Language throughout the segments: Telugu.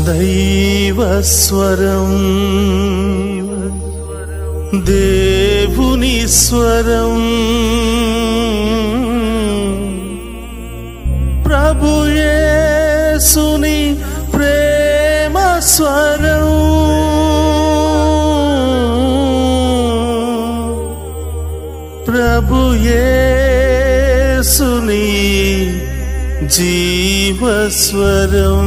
దైవస్వరం దేవుని స్వరం ప్రభుయేసుని ప్రేమ స్వరం ప్రభుయేసుని జీవస్వరం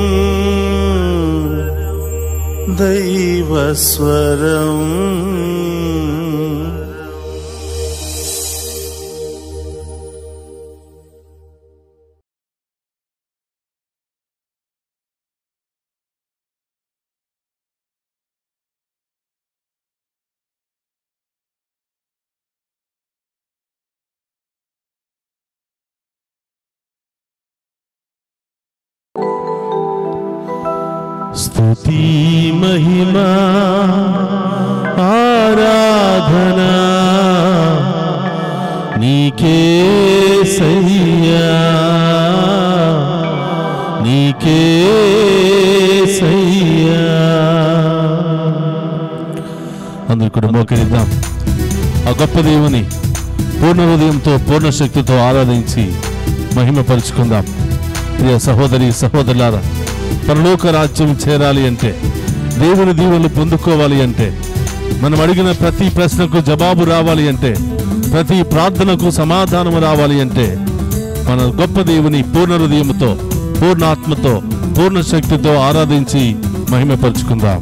దైవస్వరం స్తుతి మహిమా ఆరాధనా నీకే సయ్యా నీకే సయ్యా అందరు కూడా మోకరిద్దాం ఆ గొప్ప దేవుని పూర్ణ హృదయంతో పూర్ణ శక్తితో ఆరాధించి మహిమపరుచుకుందాం ప్రియ సహోదరి సహోదరులారా పరలోక రాజ్యం చేరాలి అంటే దేవుని దీవెనలు పొందుకోవాలి అంటే మనం అడిగిన ప్రతి ప్రశ్నకు జవాబు రావాలి అంటే ప్రతి ప్రార్థనకు సమాధానం రావాలి అంటే మన గొప్ప దేవుని పూర్ణ హృదయంతో పూర్ణ ఆత్మతో పూర్ణ శక్తితో ఆరాధించి మహిమపరుచుకుందాం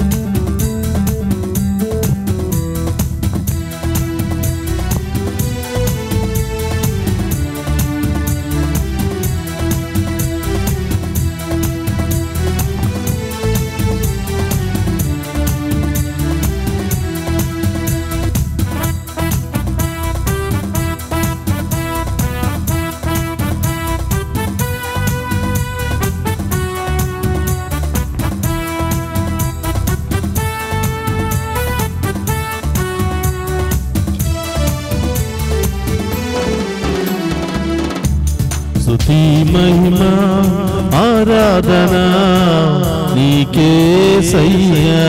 స్తుతి మహిమ ఆరాధన నీకే సయ్యా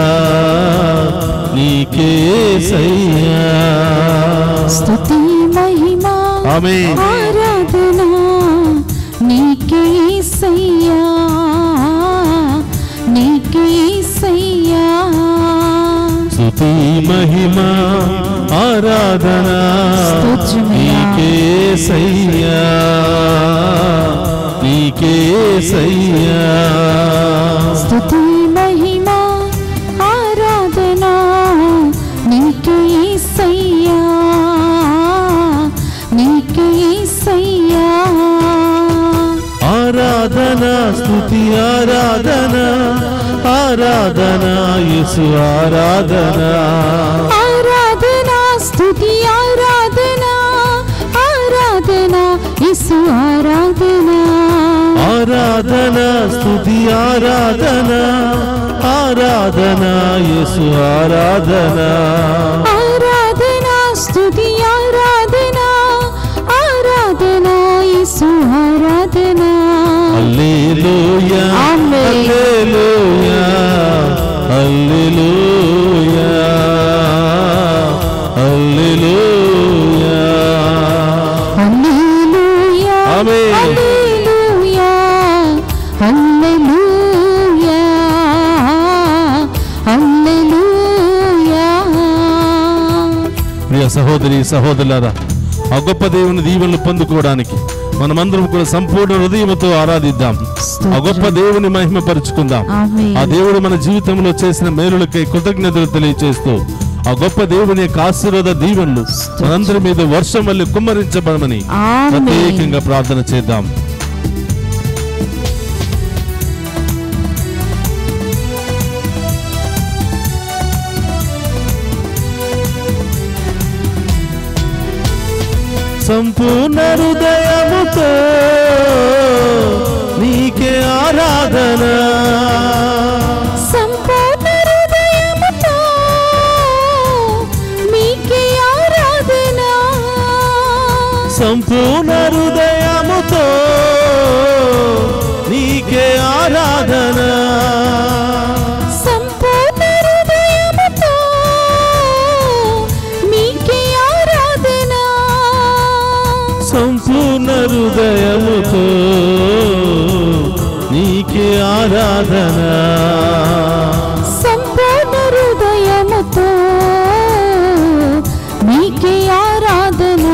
నీకే సయ్యా స్తుతి మహిమ ఆమేన్. ఆరాధన నీకే సయ్యా నీకే సయ్యా స్తుతి మహిమ ఆరాధన స్తోత్రమయ్యా. నీకే సయ్యా నీకే సయ్యా స్తుతి మహిమ ఆరాధన నీకే సయ్యా నీకే సయ్యా ఆరాధన స్తుతి ఆరాధన ఆరాధన యేసు ఆరాధన ఆరాధన స్తుతి ఆరాధన ఆరాధన యేసు ఆరాధన ఆరాధన స్తుతి ఆరాధన ఆరాధన యేసు ఆరాధన ఆరాధన స్తుతి ఆరాధన ఆరాధన యేసు ఆరాధన హల్లెలూయా ఆమేన్. హల్లెలూయా హల్లెలూయా హల్లెలూయా హల్లెలూయా ఆమేన్. హల్లెలూయా హల్లెలూయా హల్లెలూయా ప్రియ సహోదరి సహోదరులారా ఆ గొప్ప దేవుని దీవెనలు పొందుకోవడానికి మనమందరం కూడా సంపూర్ణ హృదయంతో ఆరాధిద్దాం ఆ గొప్ప దేవుని మహిమపరుచుకుందాం ఆమేన్. ఆ దేవుడు మన జీవితంలో చేసిన మేలులకై కృతజ్ఞతలు తెలియచేస్తూ ఆ గొప్ప దేవుని యొక్క ఆశీర్వాద దీవెనలు మనందరి మీద వర్షం వల్ల కుమ్మరించబడమని ఆమేన్. ప్రత్యేకంగా ప్రార్థన చేద్దాం సంపూర్ణ హృదయముతో నీకే ఆరాధన సంపూర్ణ హృదయముతో మీకే ఆరాధన సంపూర్ణ హృదయముతో నీకే ఆరాధన ఆరాధన సంపూర్ణ హృదయముతో నీకే ఆరాధన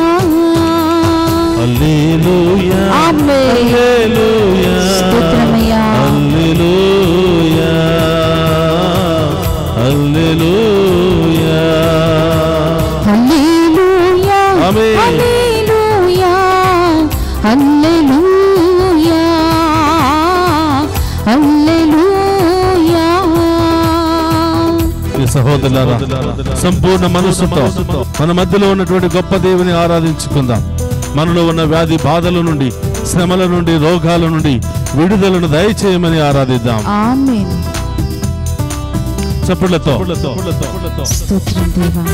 హల్లెలూయా ఆమేన్. హల్లెలూయా స్తోత్రమయ్యా. హల్లెలూయా హల్లెలూయా హల్లెలూయా ఆమేన్. హల్లెలూయా హల్లెలూయా హల్లెలూయా ఈ సహోదరులారా సంపూర్ణ మనస్సుతో మన మధ్యలో ఉన్నటువంటి గొప్ప దేవుని ఆరాధించుకుందాం మనలో ఉన్న వ్యాధి బాధల నుండి శ్రమల నుండి రోగాల నుండి విడుదలను దయచేయమని ఆరాధిద్దాం ఆమేన్ చప్పుళ్లతో స్తోత్రం దేవా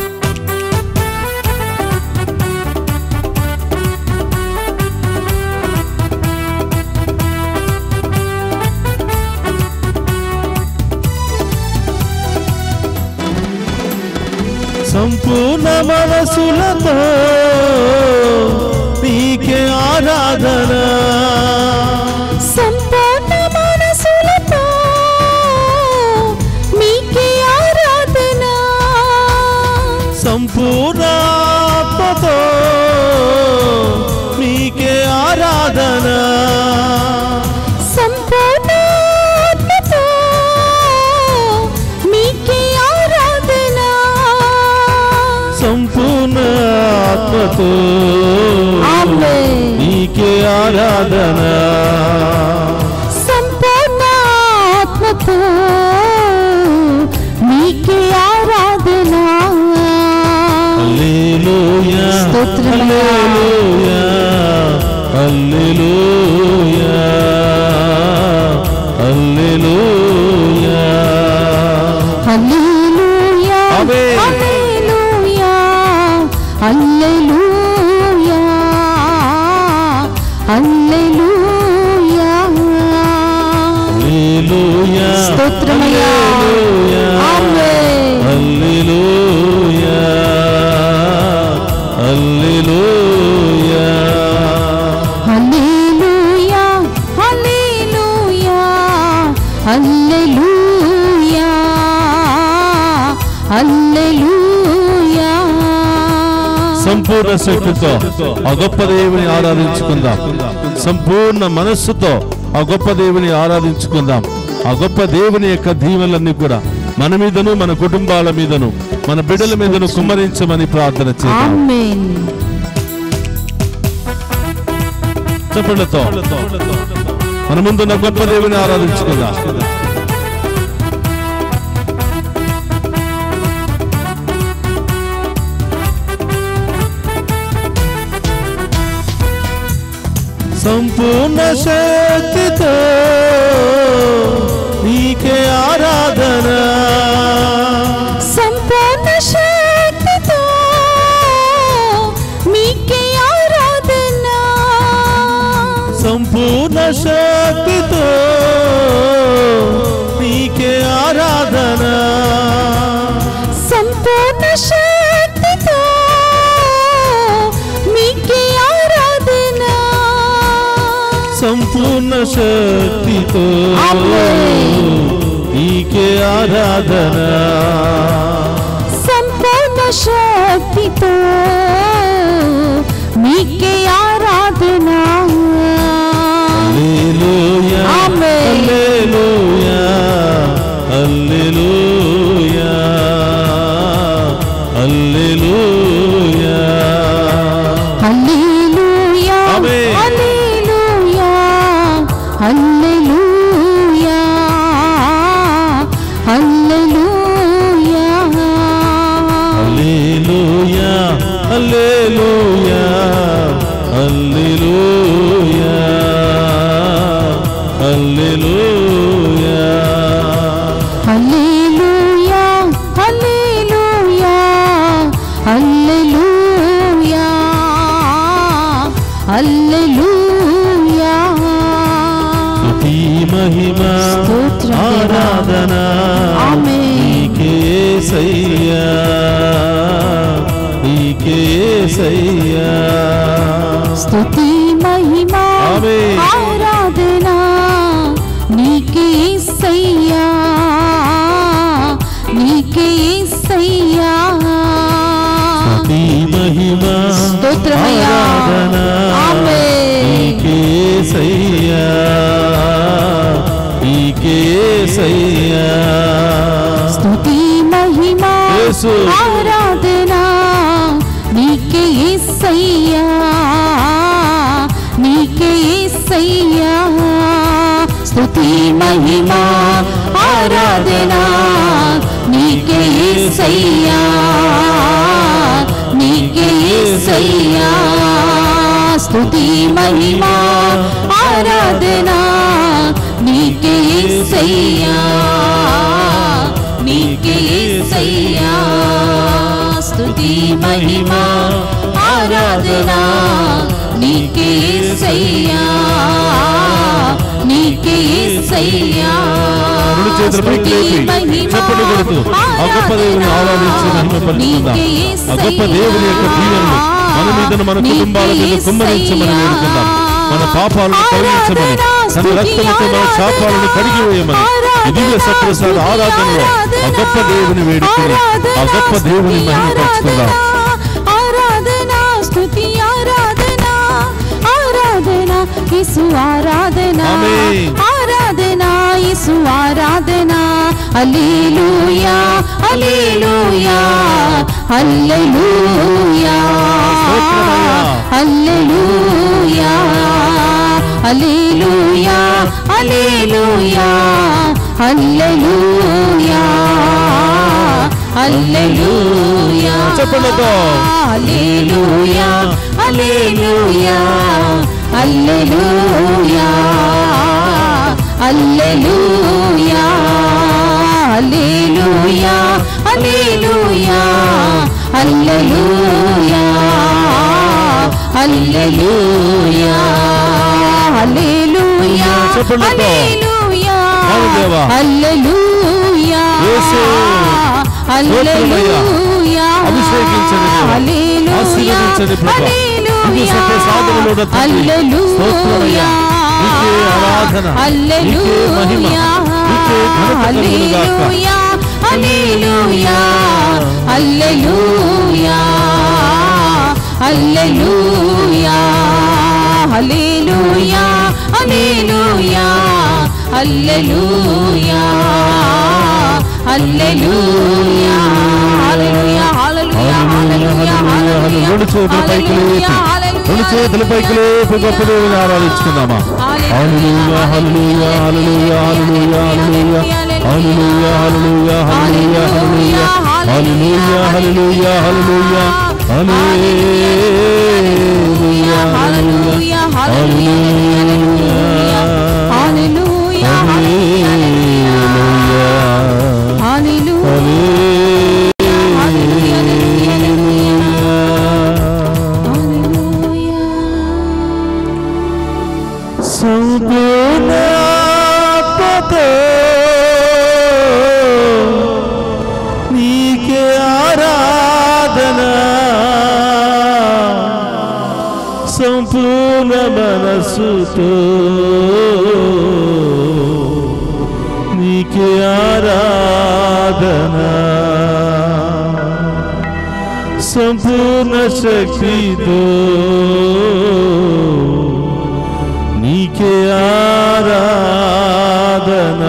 సంపూర్ణ మనసులతో నీకే ఆరాధన సంపూర్ణ మనసులతో నీకే ఆరాధన సంపూర్ణ ఆత్మతో నీకే ఆరాధన సంపూర్ణ ఆత్మతో నీకే ఆరాధన సంపూర్ణ ఆత్మతో ఆమేన్. నీకే ఆరాధన సంపూర్ణ ఆత్మతో నీకే ఆరాధన హల్లెలూయా స్తోత్రమయ్యా. హల్లెలూయా హల్లెలూయా హల్లెలూయా హల్లెలూయా ఆమేన్. హల్లెలూయా హల్లెలూయా హల్లెలూయా హల్లెలూయా స్తోత్రమయ్యా. హల్లెలూయా ఆమేన్. హల్లెలూయా హల్లెలూయా హల్లెలూయా హల్లెలూయా హల్లెలూయా హల్లెలూయా సంపూర్ణ శక్తితో ఆ గొప్ప దేవుని ఆరాధించుకుందాం సంపూర్ణ మనస్సుతో ఆ గొప్ప దేవుని ఆరాధించుకుందాం ఆ గొప్ప దేవుని యొక్క దీవెనలన్నీ కూడా మన మీదను మన కుటుంబాల మీదను మన బిడ్డల మీదను కుమ్మరించమని ప్రార్థన చేద్దాం ఆమేన్ చెప్పలతో మన ముందున్న గొప్ప దేవుని ఆరాధించుకుందాం సంపూర్ణ శక్తితో నీకే ఆరాధన సంపూర్ణ శక్తితో మీకే ఆరాధన సంపూర్ణ శక్తితో నీకే ఆరాధన సంపూర్ణ శక్తితో మీకే ఆరాధన సంపూర్ణ శక్తితో ఆమేన్. నీకే ఆరాధన సంపూర్ణ శక్తితో మీకే ఆరాధన హల్లెలూయా ఆమేన్. హల్లెలూయా హల్లెలూయా హల్లెలూయా హల్లెలూయా ఆమేన్. హల్లెలూయా హల్లెలూయా హల్లెలూయా హల్లెలూయా హల్లెలూయా హల్లెలూయా హల్లెలూయా హల్లెలూయా హల్లెలూయా హల్లెలూయా హల్లెలూయా స్తుతి మహిమ స్తోత్రం దేవా. ఆరాధన ఆమేన్. నీకే సయ్యా నీకే సయ్యా స్తుతి మహిమ ఆమేన్. ఆరాధన నీకే యేసయ్యా స్తుతి మహిమా యేసు. ఆరాధన నీకే యేసయ్యా నీకే యేసయ్యా స్తుతి మహిమా ఆరాధన నీకే యేసయ్యా నీకే యేసయ్యా స్తుతి మహిమా ఆరాధన నీకే యేసయ్యా నీకే యేసయ్యా స్తుతి మహిమా ఆరాధన నీకే యేసయ్యా నీకే యేసయ్యా రెండు చేతుల పైకి లేపి చప్పట్లు కొడుతూ ఆ గొప్ప దేవుని ఆరాధించి మహిమపరుచుకుందాం ఆ గొప్ప దేవుని యొక్క దీవెనలు మన మీదను మన కుటుంబాల మీద కుమ్మరించమని వేడుకుందాం మన పాపాలను కరిగించమని తన రక్తముతో మన శాపాలను కడిగి వేయమని ఈ దివ్య సప్రసాద ఆరాధనలో ఆ గొప్ప దేవుని వేడుకుని ఆ గొప్ప దేవుని మహిమపరుచుకుందాం ఆరాధన స్తుతి ఆరాధన ఆరాధన యేసు ఆరాధన ఆమేన్. ఆరాధన యేసు ఆరాధన హల్లెలూయా హల్లెలూయా హల్లెలూయా స్తోత్రమయ్యా. హల్లెలూయా హల్లెలూయా హల్లెలూయా హల్లెలూయా హల్లెలూయా చెప్పండితో. హల్లెలూయా హల్లెలూయా హల్లెలూయా హల్లెలూయా హల్లెలూయా హల్లెలూయా హల్లెలూయా హల్లెలూయా హల్లెలూయా చెప్పండితో. హల్లెలూయా అవును దేవా. హల్లెలూయా యేసు. హల్లెలూయా అభిషేకించండి దేవా. హల్లెలూయా ఆశీర్వదించండి ప్రభా. దివ్య సత్య సాధనలోన తండ్రి. స్తోత్రమయ్యా. నీకే ఆరాధన. నీకే మహిమ. నీకే ఘనత కలుగునుగాక. హల్లెలూయా హల్లెలూయా హల్లెలూయా హల్లెలూయా హల్లెలూయా హల్లెలూయా హల్లెలూయా హల్లెలూయా హల్లెలూయా హల్లెలూయా, హల్లెలూయా. రెండు చేతుల పైకి లేపి రెండు చేతుల పైకి లేపి గొప్ప దేవుని ఆరాధించుకుందామా హల్లెలూయా హల్లెలూయా హల్లెలూయా హల్లెలూయా హల్లెలూయా హల్లెలూయా హల్లెలూయా హల్లెలూయా హల్లెలూయా హల్లెలూయా హల్లెలూయా హల్లెలూయా హల్లెలూయా హల్లెలూయా హల్లెలూయా హల్లెలూయా హల్లెలూయా సంపూర్ణతో నీకే ఆరాధన సంపూర్ణ మనసుతో నీకే ఆరాధన సంపూర్ణ శక్తితో నీకే ఆరాధన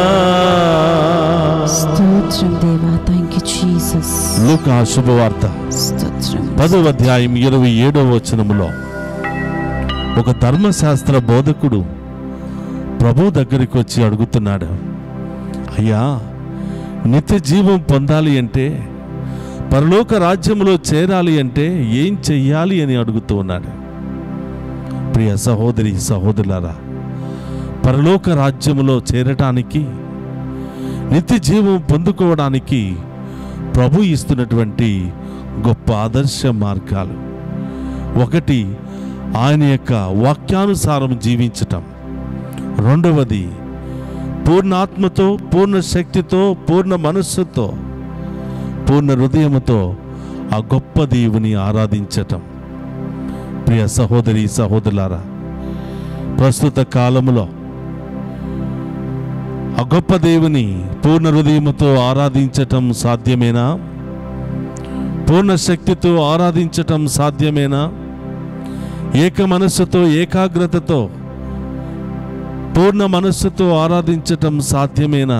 స్తోత్రం దేవా థ్యాంక్ యూ జీసస్ లూకా శుభవార్త స్తోత్రం పదవ అధ్యాయం ఇరవై ఏడవ వచనములో ఒక ధర్మశాస్త్ర బోధకుడు ప్రభు దగ్గరికి వచ్చి అడుగుతున్నాడు అయ్యా నిత్య జీవం పొందాలి అంటే పరలోక రాజ్యములో చేరాలి అంటే ఏం చెయ్యాలి అని అడుగుతూ ఉన్నాడు ప్రియ సహోదరి సహోదరులారా పరలోక రాజ్యములో చేరటానికి నిత్య జీవం పొందుకోవడానికి ప్రభు ఇస్తున్నటువంటి గొప్ప ఆదర్శ మార్గాలు ఒకటి ఆయన యొక్క వాక్యానుసారం జీవించటం రెండవది పూర్ణాత్మతో పూర్ణ శక్తితో పూర్ణ మనస్సుతో పూర్ణ హృదయముతో ఆ గొప్ప దేవుని ఆరాధించటం ప్రియ సహోదరి సహోదరులారా ప్రస్తుత కాలములో ఆ గొప్ప దేవుని పూర్ణ హృదయముతో ఆరాధించటం సాధ్యమేనా పూర్ణ శక్తితో ఆరాధించటం సాధ్యమేనా ఏక మనస్సుతో ఏకాగ్రతతో పూర్ణ మనస్సుతో ఆరాధించటం సాధ్యమేనా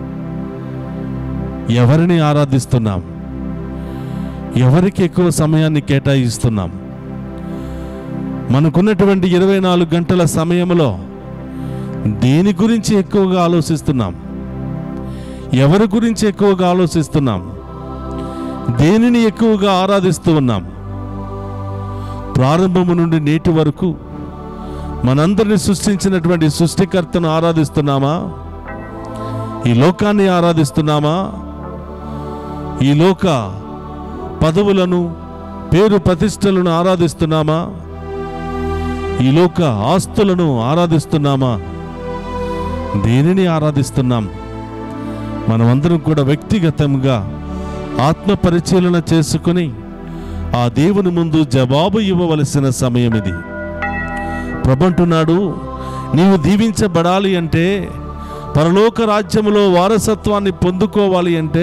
ఎవరిని ఆరాధిస్తున్నాం ఎవరికి ఎక్కువ సమయాన్ని కేటాయిస్తున్నాం మనకున్నటువంటి ఇరవై నాలుగు గంటల సమయంలో దేని గురించి ఎక్కువగా ఆలోచిస్తున్నాం ఎవరి గురించి ఎక్కువగా ఆలోచిస్తున్నాం దేనిని ఎక్కువగా ఆరాధిస్తూ ఉన్నాం ప్రారంభము నుండి నేటి వరకు మనందరిని సృష్టించినటువంటి సృష్టికర్తను ఆరాధిస్తున్నామా ఈ లోకాన్ని ఆరాధిస్తున్నామా ఈ లోక పదవులను పేరు ప్రతిష్టలను ఆరాధిస్తున్నామా ఈ లోక ఆస్తులను ఆరాధిస్తున్నామా దేనిని ఆరాధిస్తున్నాం మనమందరం కూడా వ్యక్తిగతంగా ఆత్మ పరిశీలన చేసుకుని ఆ దేవుని ముందు జవాబు ఇవ్వవలసిన సమయం ఇది ప్రభంటున్నాడు నీవు దీవించబడాలి అంటే పరలోక రాజ్యములో వారసత్వాన్ని పొందుకోవాలి అంటే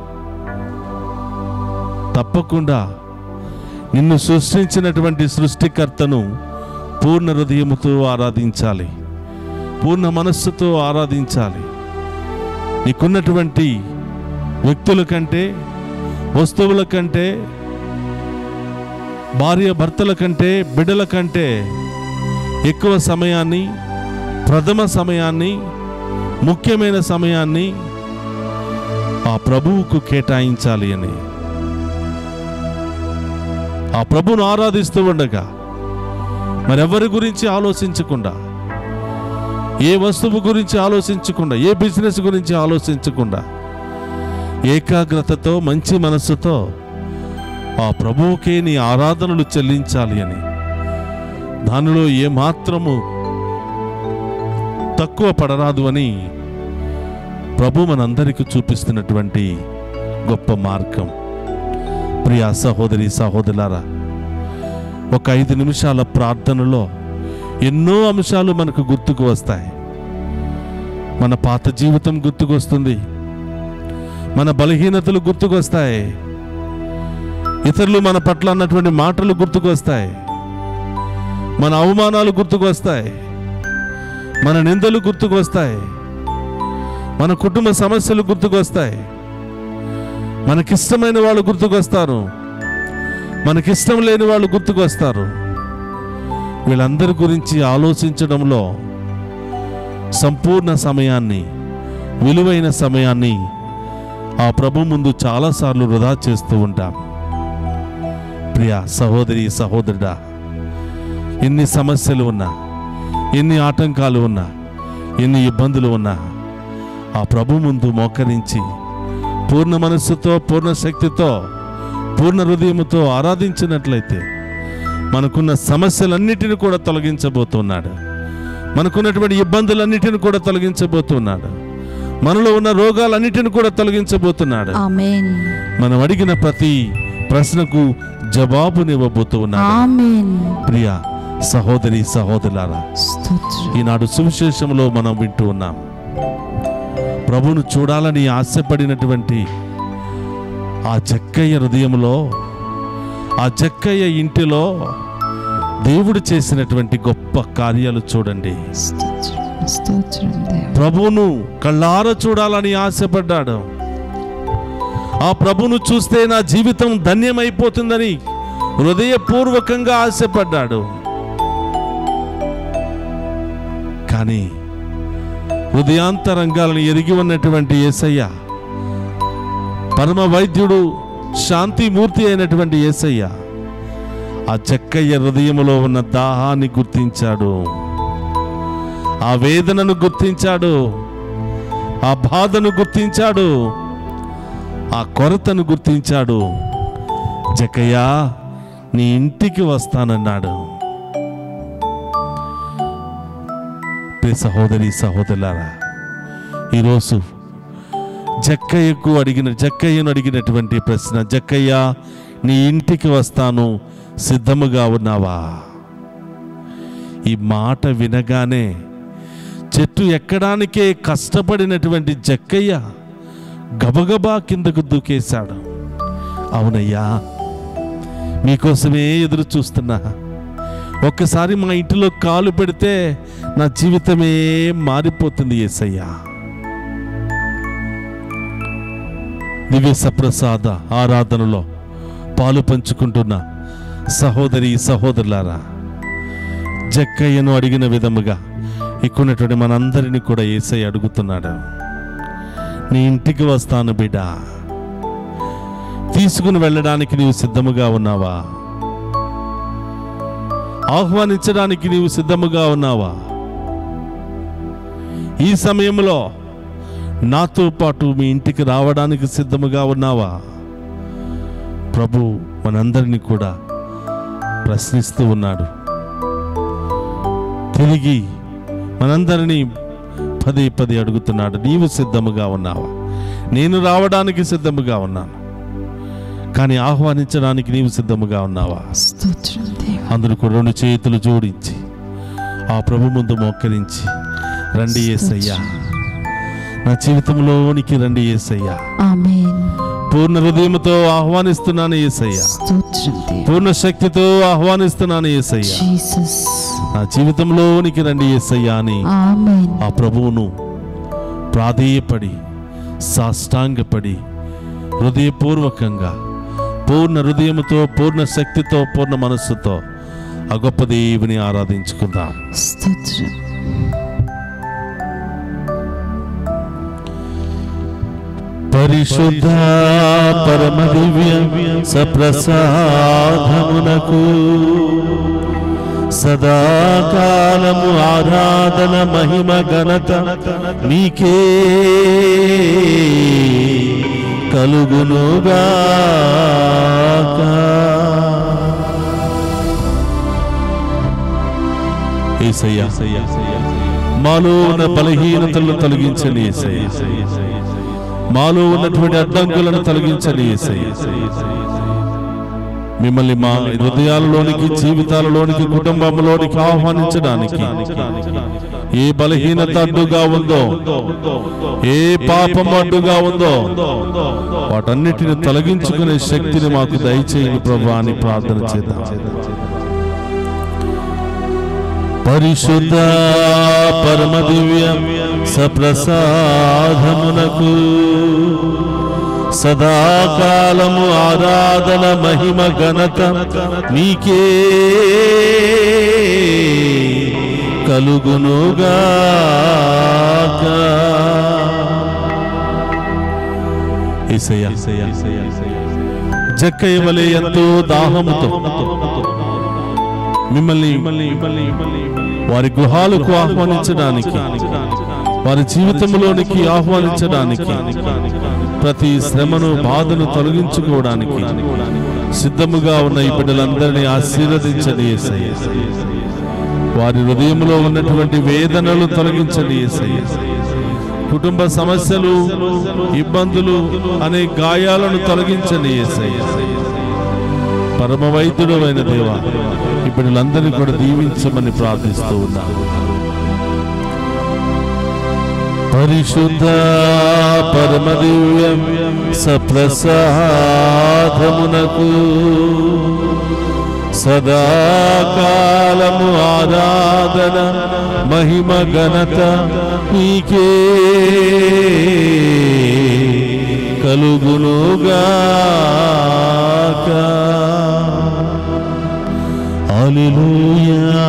తప్పకుండా నిన్ను సృష్టించినటువంటి సృష్టికర్తను పూర్ణ హృదయముతో ఆరాధించాలి పూర్ణ మనస్సుతో ఆరాధించాలి నీకున్నటువంటి వ్యక్తుల కంటే వస్తువుల కంటే భార్య భర్తల కంటే బిడ్డల కంటే ఎక్కువ సమయాన్ని ప్రథమ సమయాన్ని ముఖ్యమైన సమయాన్ని ఆ ప్రభువుకు కేటాయించాలి అని ఆ ప్రభువును ఆరాధిస్తూ ఉండగా మరెవరి గురించి ఆలోచించకుండా ఏ వస్తువు గురించి ఆలోచించకుండా ఏ బిజినెస్ గురించి ఆలోచించకుండా ఏకాగ్రతతో మంచి మనస్సుతో ఆ ప్రభువుకే నీ ఆరాధనలు చెల్లించాలి అని దానిలో ఏమాత్రము తక్కువ పడరాదు అని ప్రభు మనందరికీ చూపిస్తున్నటువంటి గొప్ప మార్గం ప్రియా సహోదరి సహోదరులారా ఒక ఐదు నిమిషాల ప్రార్థనలో ఎన్నో అంశాలు మనకు గుర్తుకు వస్తాయి మన పాత జీవితం గుర్తుకొస్తుంది మన బలహీనతలు గుర్తుకొస్తాయి ఇతరులు మన పట్ల అన్నటువంటి మాటలు గుర్తుకొస్తాయి మన అవమానాలు గుర్తుకొస్తాయి మన నిందలు గుర్తుకొస్తాయి మన కుటుంబ సమస్యలు గుర్తుకొస్తాయి మనకిష్టమైన వాళ్ళు గుర్తుకొస్తారు మనకిష్టం లేని వాళ్ళు గుర్తుకొస్తారు వీళ్ళందరి గురించి ఆలోచించడంలో సంపూర్ణ సమయాన్ని విలువైన సమయాన్ని ఆ ప్రభు ముందు చాలాసార్లు వృధా చేస్తూ ఉంటాం ప్రియ సహోదరి సహోదరుడా ఎన్ని సమస్యలు ఉన్నా ఎన్ని ఆటంకాలు ఉన్నా ఎన్ని ఇబ్బందులు ఉన్నా ఆ ప్రభు ముందు మోకరించి పూర్ణ మనస్సుతో పూర్ణ శక్తితో పూర్ణ హృదయముతో ఆరాధించినట్లయితే మనకున్న సమస్యలన్నిటిని కూడా తొలగించబోతున్నాడు మనకున్నటువంటి ఇబ్బందులన్నిటిని కూడా తొలగించబోతున్నాడు మనలో ఉన్న రోగాలన్నిటిని కూడా తొలగించబోతున్నాడు ఆమేన్ మనం అడిగిన ప్రతి ప్రశ్నకు జవాబునివ్వబోతూ ఉన్నాడు ఆమేన్ ప్రియ సహోదరి సహోదరులారా స్తోత్రం ఈనాడు సువిశేషంలో మనం వింటూ ఉన్నాం ప్రభును చూడాలని ఆశపడినటువంటి ఆ జక్కయ్య హృదయంలో ఆ జక్కయ్య ఇంటిలో దేవుడు చేసినటువంటి గొప్ప కార్యాలు చూడండి స్తోత్రం స్తోత్రం దేవా ప్రభువును కళ్ళార చూడాలని ఆశపడ్డాడు ఆ ప్రభును చూస్తే నా జీవితం ధన్యమైపోతుందని హృదయపూర్వకంగా ఆశపడ్డాడు కానీ హృదయాంతరంగాలను ఎరిగి ఉన్నటువంటి యేసయ్య పరమ వైద్యుడు శాంతిమూర్తి అయినటువంటి యేసయ్య ఆ చెక్కయ్య హృదయములో ఉన్న దాహాన్ని గుర్తించాడు ఆ వేదనను గుర్తించాడు ఆ బాధను గుర్తించాడు ఆ కొరతను గుర్తించాడు జక్కయ్య నీ ఇంటికి వస్తానన్నాడు ప్రియ సహోదరి సహోదరులారా ఈరోజు జక్కయ్యకు అడిగిన జక్కయ్యను అడిగినటువంటి ప్రశ్న జక్కయ్య నీ ఇంటికి వస్తాను సిద్ధముగా ఉన్నావా ఈ మాట వినగానే చెట్టు ఎక్కడానికే కష్టపడినటువంటి జక్కయ్య గబగబా కిందకు దూకేశాడు అవునయ్యా మీకోసమే ఎదురు చూస్తున్నా ఒక్కసారి మా ఇంటిలో కాలు పెడితే నా జీవితమే మారిపోతుంది ఏసయ్యా దివ్య సప్రసాద ఆరాధనలో పాలు పంచుకుంటున్న సహోదరి సహోదరులారా జక్కయ్యను అడిగిన విధముగా ఇక్కున్నటువంటి మనందరినీ కూడా ఏసై అడుగుతున్నాడు నీ ఇంటికి వస్తాను బిడ్డ తీసుకుని వెళ్ళడానికి నీవు సిద్ధముగా ఉన్నావా ఆహ్వానించడానికి నీవు సిద్ధముగా ఉన్నావా ఈ సమయంలో నాతో పాటు మీ ఇంటికి రావడానికి సిద్ధముగా ఉన్నావా ప్రభు మనందరినీ కూడా ప్రశ్నిస్తూ ఉన్నాడు తిరిగి మనందరినీ పదే పదే అడుగుతున్నాడు నీవు సిద్ధముగా ఉన్నావా నేను రావడానికి సిద్ధముగా ఉన్నాను కానీ ఆహ్వానించడానికి నీవు సిద్ధముగా ఉన్నావా స్తోత్రం దేవా అందరూ కూడా రెండు చేతులు జోడించి ఆ ప్రభు ముందు మోకరించి రండి ఏసయ్యా నా జీవితంలోనికి రండి ఏసయ్యా ఆమేన్ పూర్ణ హృదయంతో ఆహ్వానిస్తున్నాను ఏసయ్యా స్తోత్రం దేవా పూర్ణ శక్తితో ఆహ్వానిస్తున్నాను ఏసయ్యా జీసస్ నా జీవితంలోనికి రండి ఏసయ్యా అని ఆమేన్ ఆ ప్రభువును ప్రాధేయపడి సాష్టాంగపడి హృదయపూర్వకంగా పూర్ణ హృదయముతో పూర్ణ శక్తితో పూర్ణ మనస్సుతో ఆ గొప్ప దేవుని ఆరాధించుకుందాం స్తోత్రం పరిశుద్ధ పరమ దివ్య సప్రసాదమునకు సదాకాలము ఆరాధన మహిమ ఘనత నీకే కలుగునుగాక ఏసయ్యా మాలో ఉన్న బలహీనతలను తొలగించండి ఏసయ్య మాలో ఉన్నటువంటి అడ్డంకులను తొలగించండి ఏసయ్య మిమ్మల్ని మా హృదయాలలోనికి జీవితాలలోనికి కుటుంబంలోనికి ఆహ్వానించడానికి ఏ బలహీనత అడ్డుగా ఉందో ఏ పాపం అడ్డుగా ఉందో వాటన్నిటిని తొలగించుకునే శక్తిని మాకు దయచేయండి ప్రభా అని ప్రార్థన చేద్దాం పరిశుద్ధ పరమ దివ్య సప్రసాదమునకు సదాకాలము ఆరాధన మహిమ ఘనత నీకే కలుగునుగాక ఏసయ్య జక్కయ్య వలె ఎంతో దాహముతో మిమ్మల్ని వారి గృహాలకు ఆహ్వానించడానికి వారి జీవితంలోనికి ఆహ్వానించడానికి ప్రతి శ్రమను బాధను తొలగించుకోవడానికి సిద్ధముగా ఉన్న ఈ బిడ్డలందరినీ ఆశీర్వదించండి యేసయ్య వారి హృదయంలో ఉన్నటువంటి వేదనలు తొలగించండి యేసయ్య కుటుంబ సమస్యలు ఇబ్బందులు అనే గాయాలను తొలగించండి యేసయ్య పరమ వైద్యుడు అయిన దేవ ఇప్పుడు కూడా దీవించమని ప్రార్థిస్తూ ఉన్నాను పరిశుద్ధ పరమ దివ్య సప్రసాదమునకు సదాకాలము ఆరాధన మహిమ ఘనత నీకే కలుగునుగాక Hallelujah.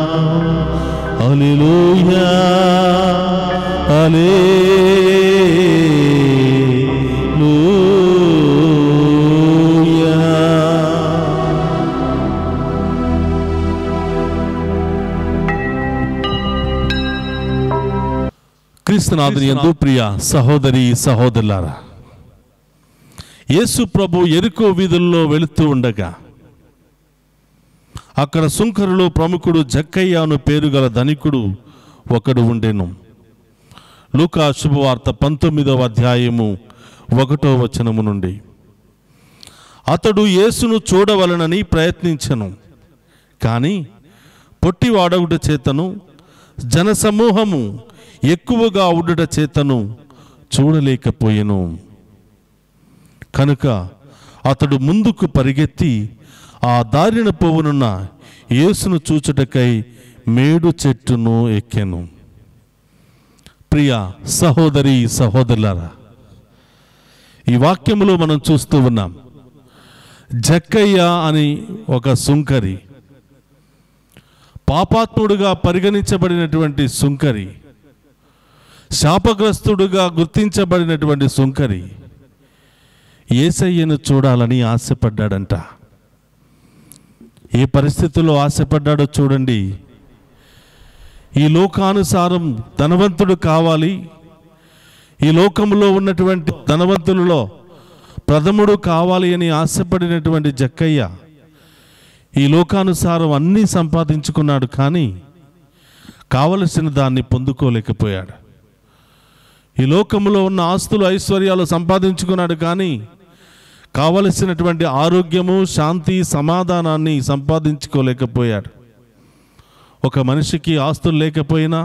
Hallelujah. Hallelujah. క్రీస్తునాథుని ఎందు ప్రియ సహోదరి సహోదరులారా యేసు ప్రభు ఎరుకో వీధుల్లో వెళుతూ ఉండగా అక్కడ సుంకరులో ప్రముఖుడు జక్కయ్య అను పేరు గల ధనికుడు ఒకడు ఉండెను లూకా శుభవార్త పంతొమ్మిదవ అధ్యాయము ఒకటో వచనము నుండి అతడు యేసును చూడవలనని ప్రయత్నించను కానీ పొట్టివాడవుట చేతను జనసమూహము ఎక్కువగా ఉండుట చేతను చూడలేకపోయెను కనుక అతడు ముందుకు పరిగెత్తి ఆ దారిన పోవునున్న యేసును చూచుటకై మేడు చెట్టును ఎక్కెను ప్రియ సహోదరి సహోదరులారా ఈ వాక్యములో మనం చూస్తూ ఉన్నాం జక్కయ్య అని ఒక సుంకరి పాపాత్ముడుగా పరిగణించబడినటువంటి సుంకరి శాపగ్రస్తుడుగా గుర్తించబడినటువంటి సుంకరి ఏసయ్యను చూడాలని ఆశపడ్డాడంట ఏ పరిస్థితుల్లో ఆశపడ్డాడో చూడండి ఈ లోకానుసారం ధనవంతుడు కావాలి ఈ లోకంలో ఉన్నటువంటి ధనవంతులలో ప్రథముడు కావాలి అని ఆశపడినటువంటి జక్కయ్య ఈ లోకానుసారం అన్నీ సంపాదించుకున్నాడు కానీ కావలసిన దాన్ని పొందుకోలేకపోయాడు ఈ లోకంలో ఉన్న ఆస్తులు ఐశ్వర్యాలు సంపాదించుకున్నాడు కానీ కావలసినటువంటి ఆరోగ్యము శాంతి సమాధానాన్ని సంపాదించుకోలేకపోయాడు ఒక మనిషికి ఆస్తులు లేకపోయినా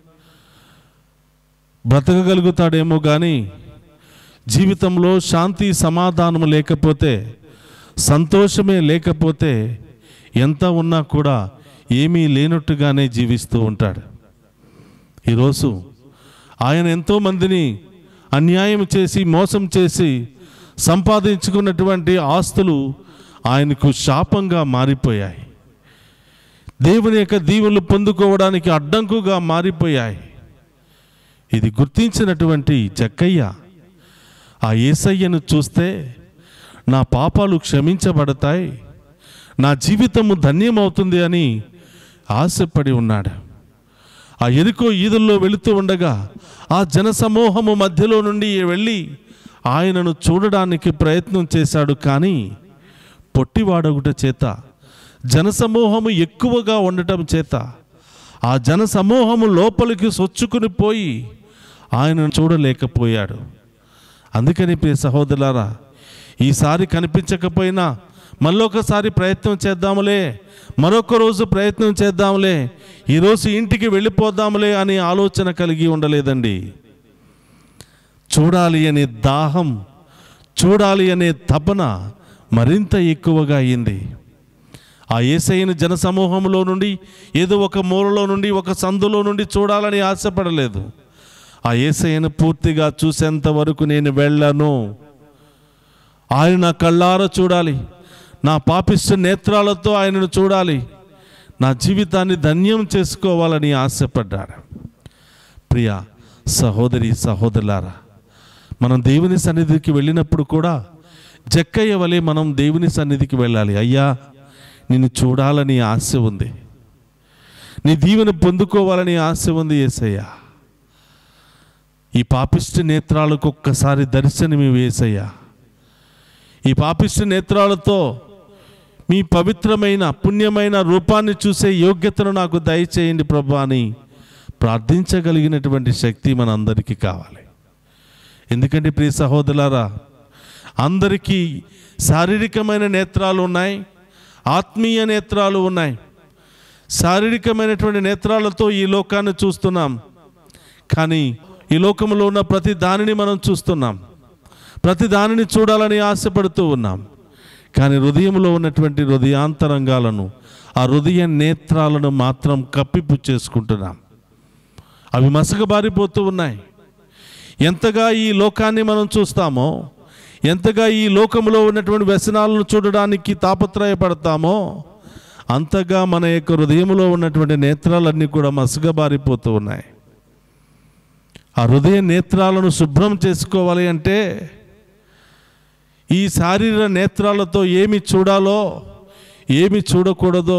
బ్రతకగలుగుతాడేమో కానీ జీవితంలో శాంతి సమాధానం లేకపోతే సంతోషమే లేకపోతే ఎంత ఉన్నా కూడా ఏమీ లేనట్టుగానే జీవిస్తూ ఉంటాడు ఈరోజు ఆయన ఎంతోమందిని అన్యాయం చేసి మోసం చేసి సంపాదించుకున్నటువంటి ఆస్తులు ఆయనకు శాపంగా మారిపోయాయి దేవుని యొక్క దీవులు పొందుకోవడానికి అడ్డంకుగా మారిపోయాయి ఇది గుర్తించినటువంటి జక్కయ్య ఆ ఏసయ్యను చూస్తే నా పాపాలు క్షమించబడతాయి నా జీవితము ధన్యమవుతుంది అని ఆశపడి ఉన్నాడు ఆ ఎరుకో ఈదుల్లో వెళుతూ ఉండగా ఆ జనసమూహము మధ్యలో నుండి వెళ్ళి ఆయనను చూడడానికి ప్రయత్నం చేశాడు కానీ పొట్టివాడొకట చేత జనసమూహము ఎక్కువగా ఉండటం చేత ఆ జనసమూహము లోపలికి సొచ్చుకుని పోయి ఆయనను చూడలేకపోయాడు అందుకని ప్రియ సహోదరులారా ఈసారి కనిపించకపోయినా మళ్ళొకసారి ప్రయత్నం చేద్దాములే మరొక రోజు ప్రయత్నం చేద్దాంలే ఈరోజు ఇంటికి వెళ్ళిపోదాములే అనే ఆలోచన కలిగి ఉండలేదండి చూడాలి అనే దాహం చూడాలి అనే తపన మరింత ఎక్కువగా అయింది ఆ ఏసైన జనసమూహంలో నుండి ఏదో ఒక మూలలో నుండి ఒక సందులో నుండి చూడాలని ఆశపడలేదు ఆ ఏసైను పూర్తిగా చూసేంత వరకు నేను వెళ్ళను ఆయన నా కళ్ళారా చూడాలి నా పాపిష్ట నేత్రాలతో ఆయనను చూడాలి నా జీవితాన్ని ధన్యం చేసుకోవాలని ఆశపడ్డాడు ప్రియ సహోదరి సహోదరులారా మనం దేవుని సన్నిధికి వెళ్ళినప్పుడు కూడా జక్కయ్య వలె మనం దేవుని సన్నిధికి వెళ్ళాలి అయ్యా నిన్ను చూడాలని ఆశ ఉంది నీ దీవెన పొందుకోవాలని ఆశ ఉంది ఏసయ్యా ఈ పాపిష్టి నేత్రాలకు ఒక్కసారి దర్శనమి వేసయ్యా ఈ పాపిష్టి నేత్రాలతో మీ పవిత్రమైన పుణ్యమైన రూపాన్ని చూసే యోగ్యతను నాకు దయచేయండి ప్రభా అని ప్రార్థించగలిగినటువంటి శక్తి మన అందరికీ కావాలి ఎందుకంటే ప్రియ సహోదరులారా అందరికీ శారీరకమైన నేత్రాలు ఉన్నాయి ఆత్మీయ నేత్రాలు ఉన్నాయి శారీరకమైనటువంటి నేత్రాలతో ఈ లోకాన్ని చూస్తున్నాం కానీ ఈ లోకంలో ఉన్న ప్రతి దానిని మనం చూస్తున్నాం ప్రతి దానిని చూడాలని ఆశపడుతూ ఉన్నాం కానీ హృదయంలో ఉన్నటువంటి హృదయాంతరంగాలను ఆ హృదయ నేత్రాలను మాత్రం కప్పిపు చేసుకుంటున్నాం అవి మసకబారిపోతూ ఉన్నాయి ఎంతగా ఈ లోకాన్ని మనం చూస్తామో ఎంతగా ఈ లోకంలో ఉన్నటువంటి వ్యసనాలను చూడడానికి తాపత్రయపడతామో అంతగా మన యొక్క హృదయంలో ఉన్నటువంటి నేత్రాలన్నీ కూడా మసకబారిపోతూ ఉన్నాయి ఆ హృదయ నేత్రాలను శుభ్రం చేసుకోవాలి అంటే ఈ శారీర నేత్రాలతో ఏమి చూడాలో ఏమి చూడకూడదో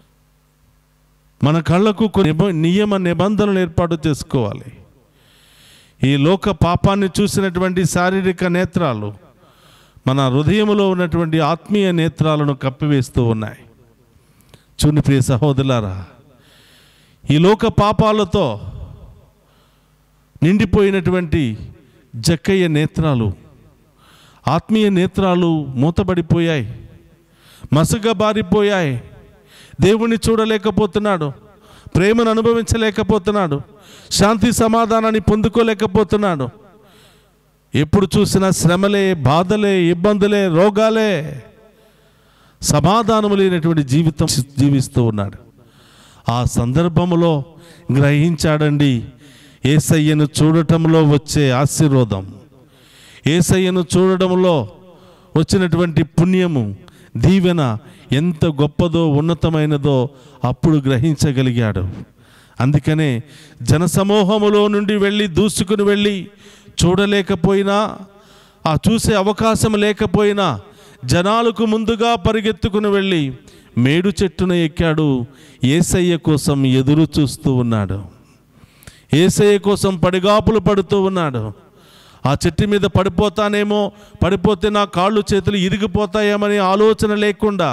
మన కళ్ళకు కొన్ని నిబ- నియమ నిబంధనలు ఏర్పాటు చేసుకోవాలి ఈ లోక పాపాన్ని చూసినటువంటి శారీరక నేత్రాలు మన హృదయంలో ఉన్నటువంటి ఆత్మీయ నేత్రాలను కప్పివేస్తూ ఉన్నాయి చూని ప్రియ సహోదరులారా ఈ లోక పాపాలతో నిండిపోయినటువంటి జక్కయ్య నేత్రాలు ఆత్మీయ నేత్రాలు మూతబడిపోయాయి మసగబారిపోయాయి దేవుణ్ణి చూడలేకపోతున్నాడు ప్రేమను అనుభవించలేకపోతున్నాడు శాంతి సమాధానాన్ని పొందుకోలేకపోతున్నాడు ఎప్పుడు చూసినా శ్రమలే బాధలే ఇబ్బందులే రోగాలే సమాధానం లేనటువంటి జీవితం జీవిస్తూ ఉన్నాడు ఆ సందర్భంలో గ్రహించాడండి ఏసయ్యను చూడటంలో వచ్చే ఆశీర్వాదం ఏసయ్యను చూడడంలో వచ్చినటువంటి పుణ్యము దీవెన ఎంత గొప్పదో ఉన్నతమైనదో అప్పుడు గ్రహించగలిగాడు అందుకనే జనసమూహములో నుండి వెళ్ళి దూసుకుని వెళ్ళి చూడలేకపోయినా ఆ చూసే అవకాశం లేకపోయినా జనాలకు ముందుగా పరిగెత్తుకుని వెళ్ళి మేడు చెట్టున ఎక్కాడు ఏసయ్య కోసం ఎదురు చూస్తూ ఉన్నాడు ఏసయ్య కోసం పడిగాపులు పడుతూ ఉన్నాడు ఆ చెట్టు మీద పడిపోతానేమో పడిపోతే నా కాళ్ళు చేతులు ఇరిగిపోతాయేమని ఆలోచన లేకుండా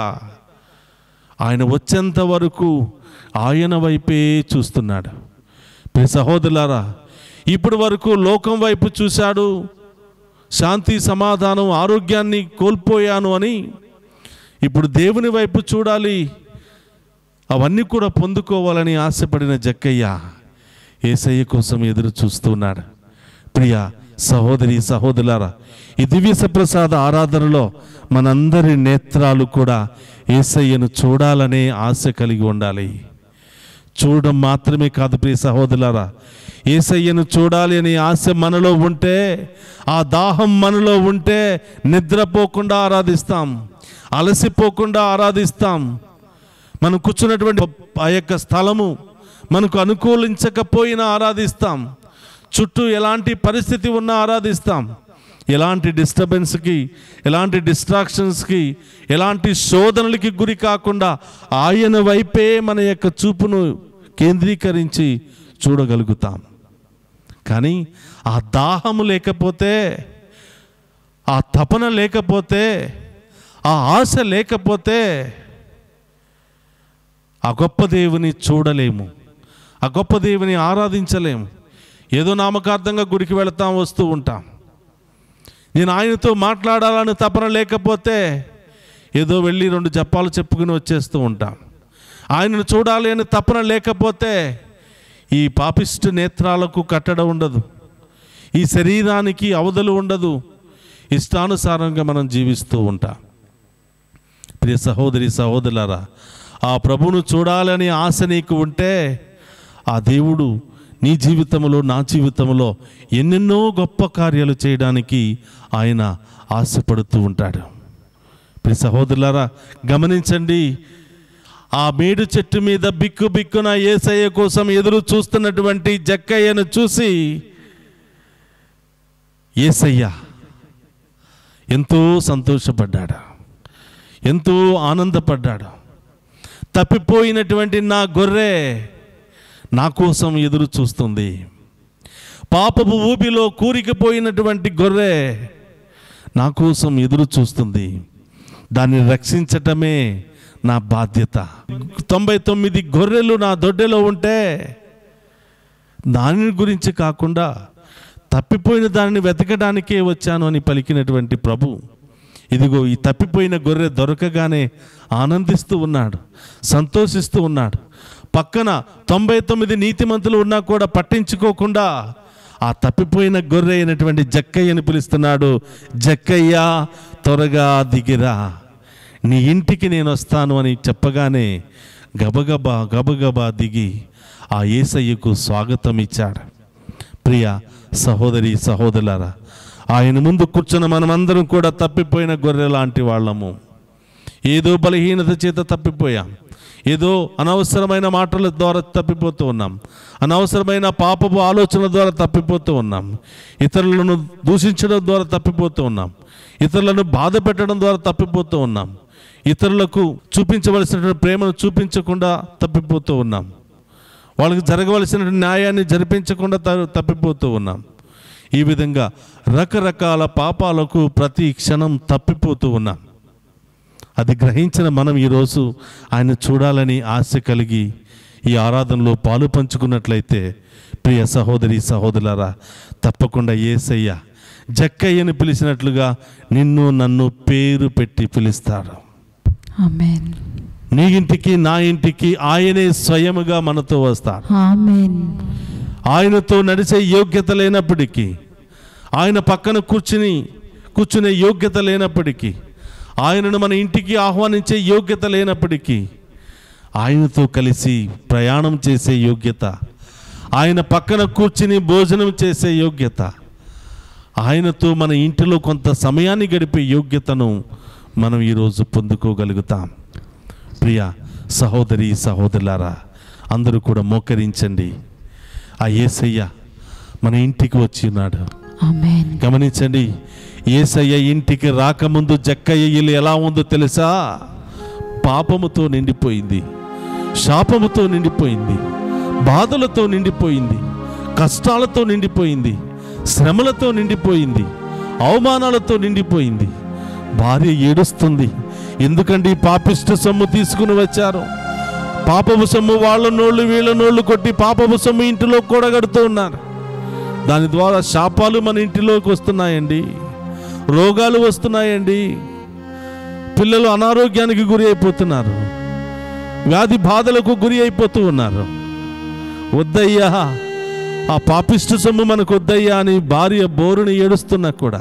ఆయన వచ్చేంత వరకు ఆయన వైపే చూస్తున్నాడు ప్రియ సహోదరులారా ఇప్పటి వరకు లోకం వైపు చూశాడు శాంతి సమాధానం ఆరోగ్యాన్ని కోల్పోయాను అని ఇప్పుడు దేవుని వైపు చూడాలి అవన్నీ కూడా పొందుకోవాలని ఆశపడిన జక్కయ్య ఏసయ్య కోసం ఎదురు చూస్తున్నాడు ప్రియ సహోదరి సహోదరులారా ఈ దివ్య సప్రసాద ఆరాధనలో మనందరి నేత్రాలు కూడా ఏసయ్యను చూడాలనే ఆశ కలిగి ఉండాలి చూడడం మాత్రమే కాదు ప్రియ సహోదరులారా ఏసయ్యను చూడాలి అనే ఆశ మనలో ఉంటే ఆ దాహం మనలో ఉంటే నిద్రపోకుండా ఆరాధిస్తాం అలసిపోకుండా ఆరాధిస్తాం మనం కూర్చున్నటువంటి ఆ యొక్క స్థలము మనకు అనుకూలించకపోయినా ఆరాధిస్తాం చుట్టూ ఎలాంటి పరిస్థితి ఉన్నా ఆరాధిస్తాం ఎలాంటి డిస్టర్బెన్స్కి ఎలాంటి డిస్ట్రాక్షన్స్కి ఎలాంటి శోధనలకి గురి కాకుండా ఆయన వైపే మన యొక్క చూపును కేంద్రీకరించి చూడగలుగుతాం కానీ ఆ దాహము లేకపోతే ఆ తపన లేకపోతే ఆ ఆశ లేకపోతే ఆ గొప్ప దేవుని చూడలేము ఆ గొప్ప దేవుని ఆరాధించలేము ఏదో నామకార్థంగా గుడికి వెళతాం వస్తూ ఉంటాం నేను ఆయనతో మాట్లాడాలని తపన లేకపోతే ఏదో వెళ్ళి రెండు జపాలు చెప్పుకుని వచ్చేస్తూ ఉంటాం ఆయనను చూడాలి అని తపన లేకపోతే ఈ పాపిష్టి నేత్రాలకు కట్టడ ఉండదు ఈ శరీరానికి అవధులు ఉండదు ఇష్టానుసారంగా మనం జీవిస్తూ ఉంటాం ప్రియ సహోదరి సహోదరులారా ఆ ప్రభువును చూడాలని ఆశ నీకు ఉంటే ఆ దేవుడు నీ జీవితంలో నా జీవితంలో ఎన్నెన్నో గొప్ప కార్యాలు చేయడానికి ఆయన ఆశపడుతూ ఉంటాడు ప్రియ సహోదరులారా గమనించండి ఆ మేడు చెట్టు మీద బిక్కు బిక్కున ఏసయ్య కోసం ఎదురు చూస్తున్నటువంటి జక్కయ్యను చూసి ఏసయ్య ఎంతో సంతోషపడ్డాడు ఎంతో ఆనందపడ్డాడు తప్పిపోయినటువంటి నా గొర్రె నా కోసం ఎదురు చూస్తుంది పాపపు ఊపిలో కూరికిపోయినటువంటి గొర్రె నా కోసం ఎదురు చూస్తుంది దాన్ని రక్షించటమే నా బాధ్యత తొంభై తొమ్మిది గొర్రెలు నా దొడ్డెలో ఉంటే దాని గురించి కాకుండా తప్పిపోయిన దానిని వెతకడానికే వచ్చాను అని పలికినటువంటి ప్రభు ఇదిగో ఈ తప్పిపోయిన గొర్రె దొరకగానే ఆనందిస్తూ ఉన్నాడు సంతోషిస్తూ ఉన్నాడు పక్కన తొంభై తొమ్మిది నీతిమంతులు ఉన్నా కూడా పట్టించుకోకుండా ఆ తప్పిపోయిన గొర్రె అయినటువంటి జక్కయ్యని పిలుస్తున్నాడు జక్కయ్య త్వరగా దిగిరా నీ ఇంటికి నేను వస్తాను అని చెప్పగానే గబగబా గబగబా దిగి ఆ ఏసయ్యకు స్వాగతం ఇచ్చాడు ప్రియ సహోదరి సహోదరులారా ఆయన ముందు కూర్చున్న మనమందరం కూడా తప్పిపోయిన గొర్రె లాంటి వాళ్ళము ఏదో బలహీనత చేత తప్పిపోయాం ఏదో అనవసరమైన మాటల ద్వారా తప్పిపోతూ ఉన్నాం అనవసరమైన పాపపు ఆలోచనల ద్వారా తప్పిపోతూ ఉన్నాం ఇతరులను దూషించడం ద్వారా తప్పిపోతూ ఉన్నాం ఇతరులను బాధ పెట్టడం ద్వారా తప్పిపోతూ ఉన్నాం ఇతరులకు చూపించవలసినటువంటి ప్రేమను చూపించకుండా తప్పిపోతూ ఉన్నాం వాళ్ళకి జరగవలసిన న్యాయాన్ని జరిపించకుండా త- తప్పిపోతూ ఉన్నాం ఈ విధంగా రకరకాల పాపాలకు ప్రతి క్షణం తప్పిపోతూ ఉన్నాం అది గ్రహించిన మనం ఈరోజు ఆయన చూడాలని ఆశ కలిగి ఈ ఆరాధనలో పాలు పంచుకున్నట్లయితే ప్రియ సహోదరి సహోదరులారా తప్పకుండా ఏసయ్య జక్కయ్యని పిలిచినట్లుగా నిన్ను నన్ను పేరు పెట్టి పిలుస్తాడు ఆమెన్ నీ ఇంటికి నా ఇంటికి ఆయనే స్వయముగా మనతో వస్తాడు ఆమెన్ ఆయనతో నడిచే యోగ్యత లేనప్పటికీ ఆయన పక్కన కూర్చుని కూర్చునే యోగ్యత లేనప్పటికీ ఆయనను మన ఇంటికి ఆహ్వానించే యోగ్యత లేనప్పటికీ ఆయనతో కలిసి ప్రయాణం చేసే యోగ్యత ఆయన పక్కన కూర్చుని భోజనం చేసే యోగ్యత ఆయనతో మన ఇంటిలో కొంత సమయాన్ని గడిపే యోగ్యతను మనం ఈరోజు పొందుకోగలుగుతాం ప్రియ సహోదరి సహోదరులారా అందరూ కూడా మోకరించండి ఆ ఏసయ్య మన ఇంటికి వచ్చి ఉన్నాడు ఆమెన్ గమనించండి ఏసయ్య ఇంటికి రాకముందు జక్కయ్య ఇల్లు ఎలా ఉందో తెలుసా పాపముతో నిండిపోయింది శాపముతో నిండిపోయింది బాధలతో నిండిపోయింది కష్టాలతో నిండిపోయింది శ్రమలతో నిండిపోయింది అవమానాలతో నిండిపోయింది భార్య ఏడుస్తుంది ఎందుకంటే ఈ పాపిష్ట సొమ్ము తీసుకుని వచ్చారు పాపపు సొమ్ము వాళ్ళ నోళ్ళు వీళ్ళ నోళ్ళు కొట్టి పాపపు సొమ్ము ఇంటిలో కూడగడుతూ ఉన్నారు దాని ద్వారా శాపాలు మన ఇంటిలోకి వస్తున్నాయండి రోగాలు వస్తున్నాయండి పిల్లలు అనారోగ్యానికి గురి అయిపోతున్నారు వ్యాధి బాధలకు గురి అయిపోతూ ఉన్నారు వద్దయ్యా ఆ పాపిష్టి సొమ్ము మనకు వద్దయ్యా అని భార్య బోరుని ఏడుస్తున్నా కూడా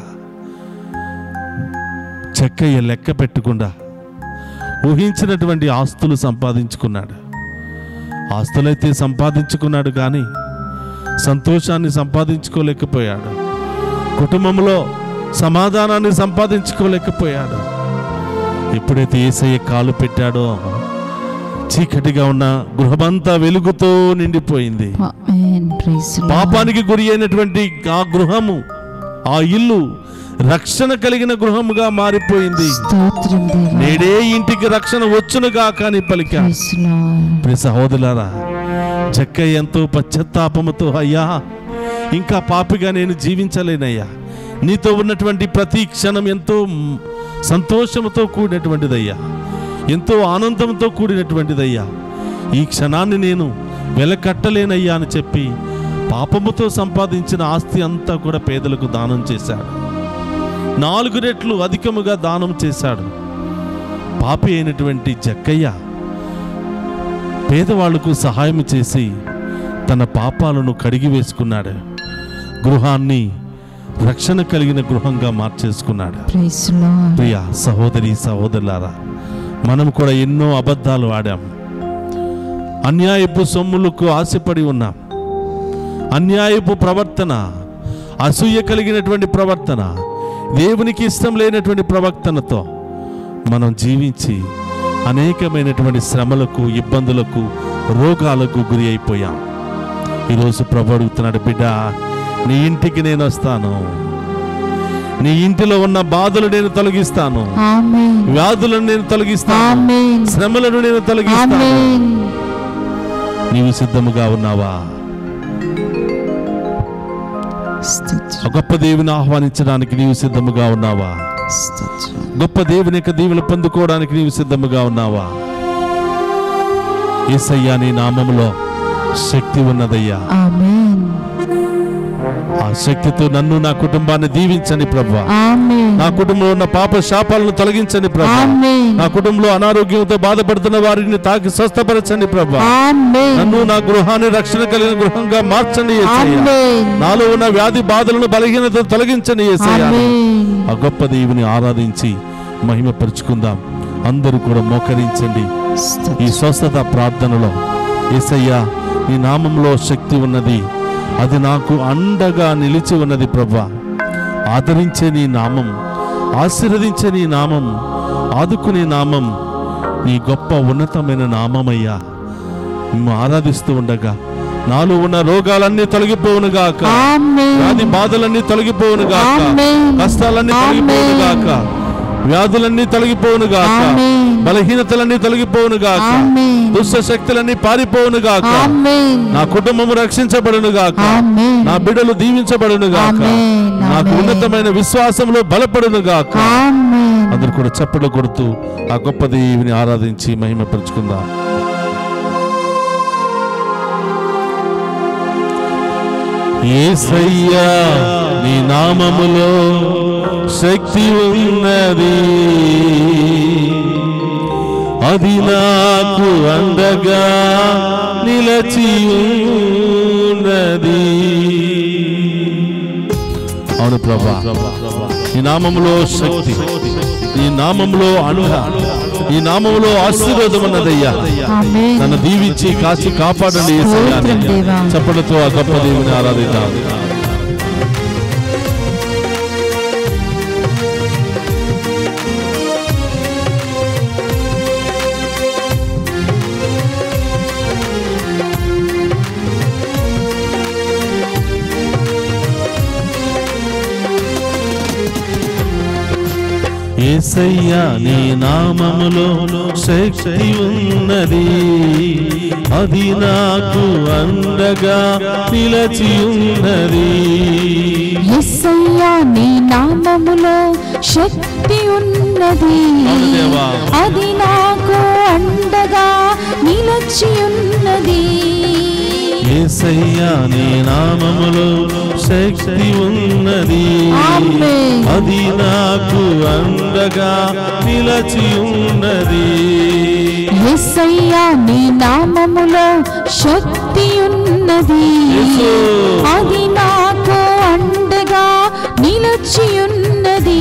చెక్కయ్య లెక్క పెట్టకుండా ఊహించినటువంటి ఆస్తులు సంపాదించుకున్నాడు ఆస్తులైతే సంపాదించుకున్నాడు కానీ సంతోషాన్ని సంపాదించుకోలేకపోయాడు కుటుంబంలో సమాధానాన్ని సంపాదించుకోలేకపోయాడు ఎప్పుడైతే ఏసయ్య కాలు పెట్టాడో చీకటిగా ఉన్న గృహమంతా వెలుగుతో నిండిపోయింది ఆమెన్ ప్రైజ్ పాపానికి గురి అయినటువంటి ఆ గృహము ఆ ఇల్లు రక్షణ కలిగిన గృహముగా మారిపోయింది స్తోత్రం దేవా నేడే ఇంటికి రక్షణ వచ్చునుగా కానీ పలికా ప్రైజ్ లార్డ్ ప్రియ సహోదరులారా చెక్క ఎంతో పశ్చాత్తాపముతో అయ్యా ఇంకా పాపిగా నేను జీవించలేనయ్యా నీతో ఉన్నటువంటి ప్రతి క్షణం ఎంతో మ్, సంతోషముతో కూడినటువంటిదయ్యా ఎంతో ఆనందంతో కూడినటువంటిదయ్యా ఈ క్షణాన్ని నేను వెలకట్టలేనయ్యా అని చెప్పి పాపముతో సంపాదించిన ఆస్తి అంతా కూడా పేదలకు దానం చేశాడు నాలుగు రెట్లు అధికముగా దానం చేశాడు పాపి అయినటువంటి జక్కయ్య పేదవాళ్లకు సహాయం చేసి తన పాపాలను కడిగి వేసుకున్నాడు గృహాన్ని రక్షణ కలిగిన గృహంగా మార్చేసుకున్నాడు ప్రైజ్ లార్డ్ ప్రియ సహోదరి సహోదరులారా మనం కూడా ఎన్నో అబద్ధాలు ఆడాం అన్యాయపు సొమ్ములకు ఆశపడి ఉన్నాం అన్యాయపు ప్రవర్తన అసూయ కలిగినటువంటి ప్రవర్తన దేవునికి ఇష్టం లేనటువంటి ప్రవర్తనతో మనం జీవించి అనేకమైనటువంటి శ్రమలకు ఇబ్బందులకు రోగాలకు గురి అయిపోయాం ఈరోజు ప్రభు అడుగుతున్నాడు బిడ్డ నీ ఇంటికి నేను వస్తాను నీ ఇంటిలో ఉన్న బాధలు నేను తొలగిస్తాను ఆమెన్ వ్యాధులను నేను తొలగిస్తాను ఆమెన్ శ్రమలను నేను తొలగిస్తాను ఆమెన్ నీవు సిద్ధముగా ఉన్నావా స్తోత్రం ఆ గొప్ప దేవుని ఆహ్వానించడానికి నీవు సిద్ధముగా ఉన్నావా స్తోత్రం గొప్ప దేవుని యొక్క దీవులు పొందుకోవడానికి నీవు సిద్ధముగా ఉన్నావా ఏసయ్యా నీ నామములో శక్తి ఉన్నదయ్యా ఆమెన్ ఆ శక్తితో నన్ను నా కుటుంబాన్ని దీవించని ప్రభు ఆమెన్ నా కుటుంబంలో ఉన్న పాప శాపాలను తొలగించని ప్రభు ఆమెన్ నా కుటుంబంలో అనారోగ్యంతో బాధపడుతున్న వారిని తాకి స్వస్థపరచండి ప్రభు ఆమెన్ నన్ను నా గృహాన్ని రక్షణ కలిగిన గృహంగా మార్చండి యేసయ్యా ఆమెన్ నాలో ఉన్న వ్యాధి బాధలను బలహీనత తొలగించండి యేసయ్యా ఆమెన్ ఆ గొప్ప దేవుని ఆరాధించి మహిమపరుచుకుందాం అందరూ కూడా మోకరించండి ఈ స్తోత్రం స్వస్థత ప్రార్థనలో యేసయ్యా నీ నామంలో శక్తి ఉన్నది అది నాకు అండగా నిలిచి ఉన్నది ప్రభా ఆదరించే నీ నామం ఆశీర్వదించే నీ నామం ఆదుకునే నామం నీ గొప్ప ఉన్నతమైన నామమయ్యా మేము ఆరాధిస్తూ ఉండగా నాలో ఉన్న రోగాలన్నీ తొలగిపోవునుగాక ఆమెన్ వ్యాధి బాధలన్నీ తొలగిపోవునుగాక ఆమేన్. కష్టాలన్నీ ఆమేన్. తొలగిపోవునుగాక వ్యాధులన్నీ తొలగిపోవునుగాక ఆమేన్. బలహీనతలన్నీ తొలగిపోవునుగాక ఆమేన్ దుష్ట శక్తులన్నీ పారిపోవునుగాక ఆమేన్ నా కుటుంబము రక్షించబడునుగాక ఆమేన్ నా బిడ్డలు దీవించబడునుగాక ఆమేన్. నాకు ఆమేన్. ఉన్నతమైన విశ్వాసంలో బలపడునుగాక ఆమేన్ అందరు కూడా చప్పట్లు కొడుతూ ఆ గొప్ప దేవిని ఆరాధించి మహిమపరుచుకుందాం ఏసయ్యా నీ నామములో శక్తి ఉన్నది అది నాకు అండగా నిలచి ఉన్నది అవును ప్రభా నీ నామములో శక్తి ఈ నామంలో అనుభ ఈ నామంలో ఆశీర్వాదం ఉన్నదయ్యా ఆమేన్ నన్ను దీవించి కాచి కాపాడండి యేసయ్యా అని స్తోత్రం దేవా. చప్పలతో ఆ గొప్ప దేవుని ఆరాధిద్దాం ఏసయ్యా నీ నామములో శక్తి ఉన్నది అది నాకు అండగా నిలచి ఉన్నది యేసయ్యా నీ నామములో శక్తి ఉన్నది అవును దేవా. అది నాకు అండగా నిలచి ఉన్నది ఏసయ్యా నీ నామములో శక్తి ఉన్నది ఆమేన్. అది నాకు అండగా నిలచి ఉన్నది యేసయ్యా నీ నామములో శక్తి ఉన్నది యేసు. అది నాకు అండగా నిలచి ఉన్నది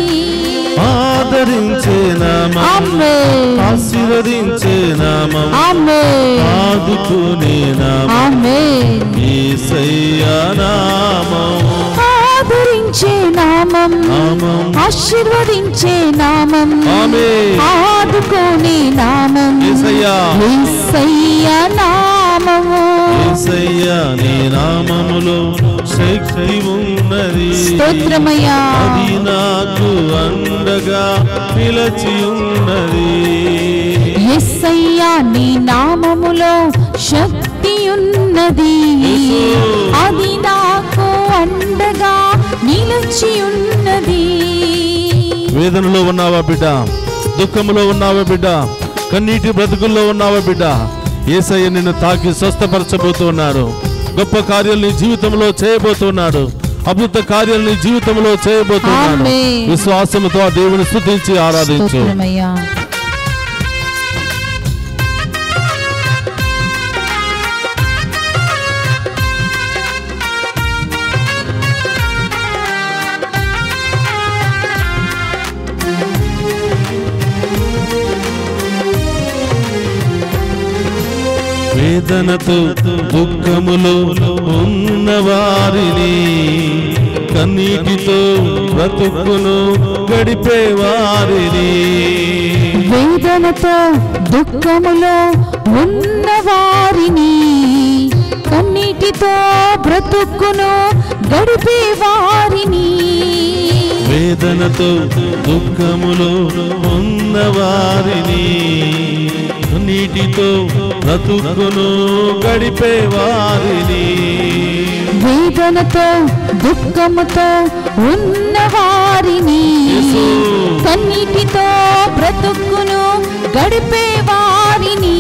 ఆదరించే నామం ఆమేన్ ఆశీర్వదించే నామం ఆమేన్ ఆదుకునే నామం ఆమేన్ ఏసయ్యా నామం ఆదరించే నామం నామం ఆశీర్వదించే నామం ఆమేన్. ఆదుకోని నామం యేసయ్యా. యేసయ్య నామము ఏసయ్యా నీ నామములో శక్తి ఉన్నది స్తోత్రమయ్యా అది నాకు అండగా నిలచి ఉన్నది యేసయ్య నీ నామములో శక్తి ఉన్నది యేసు. అది నాకు అండగా నిలిచి ఉన్నది వేదనలో ఉన్నావా బిడ్డ దుఃఖములో ఉన్నావా బిడ్డ కన్నీటి బ్రతుకుల్లో ఉన్నావా బిడ్డ ఏసయ్య నిన్ను తాకి స్వస్థపరచబోతున్నాడు గొప్ప కార్యాలు నీ జీవితంలో చేయబోతున్నాడు అద్భుత కార్యాలు నీ జీవితంలో చేయబోతున్నాడు ఆమేన్. విశ్వాసముతో ఆ దేవుని స్తుతించి ఆరాధించు స్తోత్రమయ్యా వేదనతో దుఃఖములో ఉన్న వారిని కన్నీటితో బ్రతుకును గడిపే వారిని వేదనతో దుఃఖములో ఉన్న వారిని కన్నీటితో బ్రతుకును గడిపే వారిని వేదనతో దుఃఖములో ఉన్న వారిని నీటితో బ్రతుకును గడిపే వారిని వేదనతో దుఃఖముతో ఉన్న వారిని యేసు. కన్నీటితో బ్రతుకును గడిపే వారిని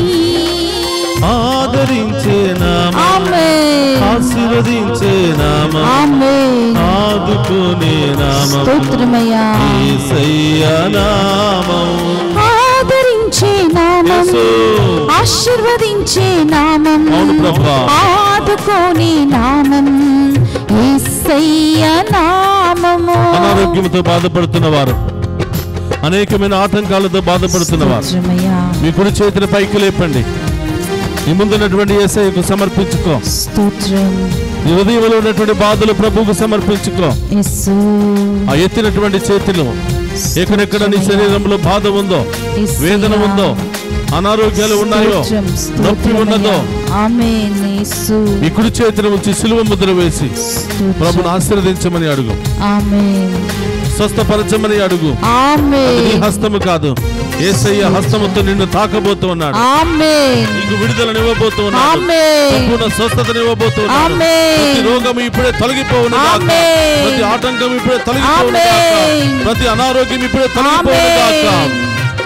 ఆదరించే నామం ఆమేన్ ఆశీర్వదించే నామం ఆమేన్ ఆదుకునే నామం స్తోత్రమయ్యా యేసయ్య నామం ఆదరించే నామం యేసు. ఆశీర్వదించే నామం అవును ప్రభా. ఆదుకోని నామం యేసయ్య నామము అనారోగ్యంతో బాధపడుతున్న వారు అనేకమైన ఆటంకాలతో బాధపడుతున్న వారు స్తోత్రమయ్యా మీ కుడి చేతిని పైకి లేపండి నీ ముందున్నటువంటి ఏసయ్యకు సమర్పించుకో స్తోత్రం నీ హృదయంలో ఉన్నటువంటి బాధలు ప్రభువుకు సమర్పించుకో యేసు ఆ ఎత్తినటువంటి చేతులు ఎక్కడెక్కడ నీ శరీరంలో బాధ ఉందో యేసయ్యా. వేదన ఉందో అనారోగ్యాలు ఉన్నాయో స్తోత్రం, నొప్పి ఉన్నదో స్తోత్రమయ్యా. ఆమేన్ యేసు ఈ కుడి చేతిని ఉంచి సిలువ ముద్ర వేసి స్తోత్రం. ప్రభుని ఆశీర్వదించమని అడుగు ఆమేన్ స్వస్థపరచమని అడుగు అది నీ ఆమేన్ హస్తము కాదు ఏసయ్య హస్తముతో నిన్ను తాకబోతూ ఉన్నాడు ఆమేన్ నీకు విడుదలనివ్వబోతూ ఉన్నాడు ఆమేన్ సంపూర్ణ స్వస్థతనివ్వబోతున్నాడు ఆమేన్. ప్రతి రోగం ఇప్పుడే తొలగిపోవును గాక. ఆమేన్. ప్రతి ఆటంకం ఇప్పుడే తొలగిపోవును గాక. ఆమేన్. ప్రతి అనారోగ్యం ఇప్పుడే తొలగిపోవును గాక. ఆమేన్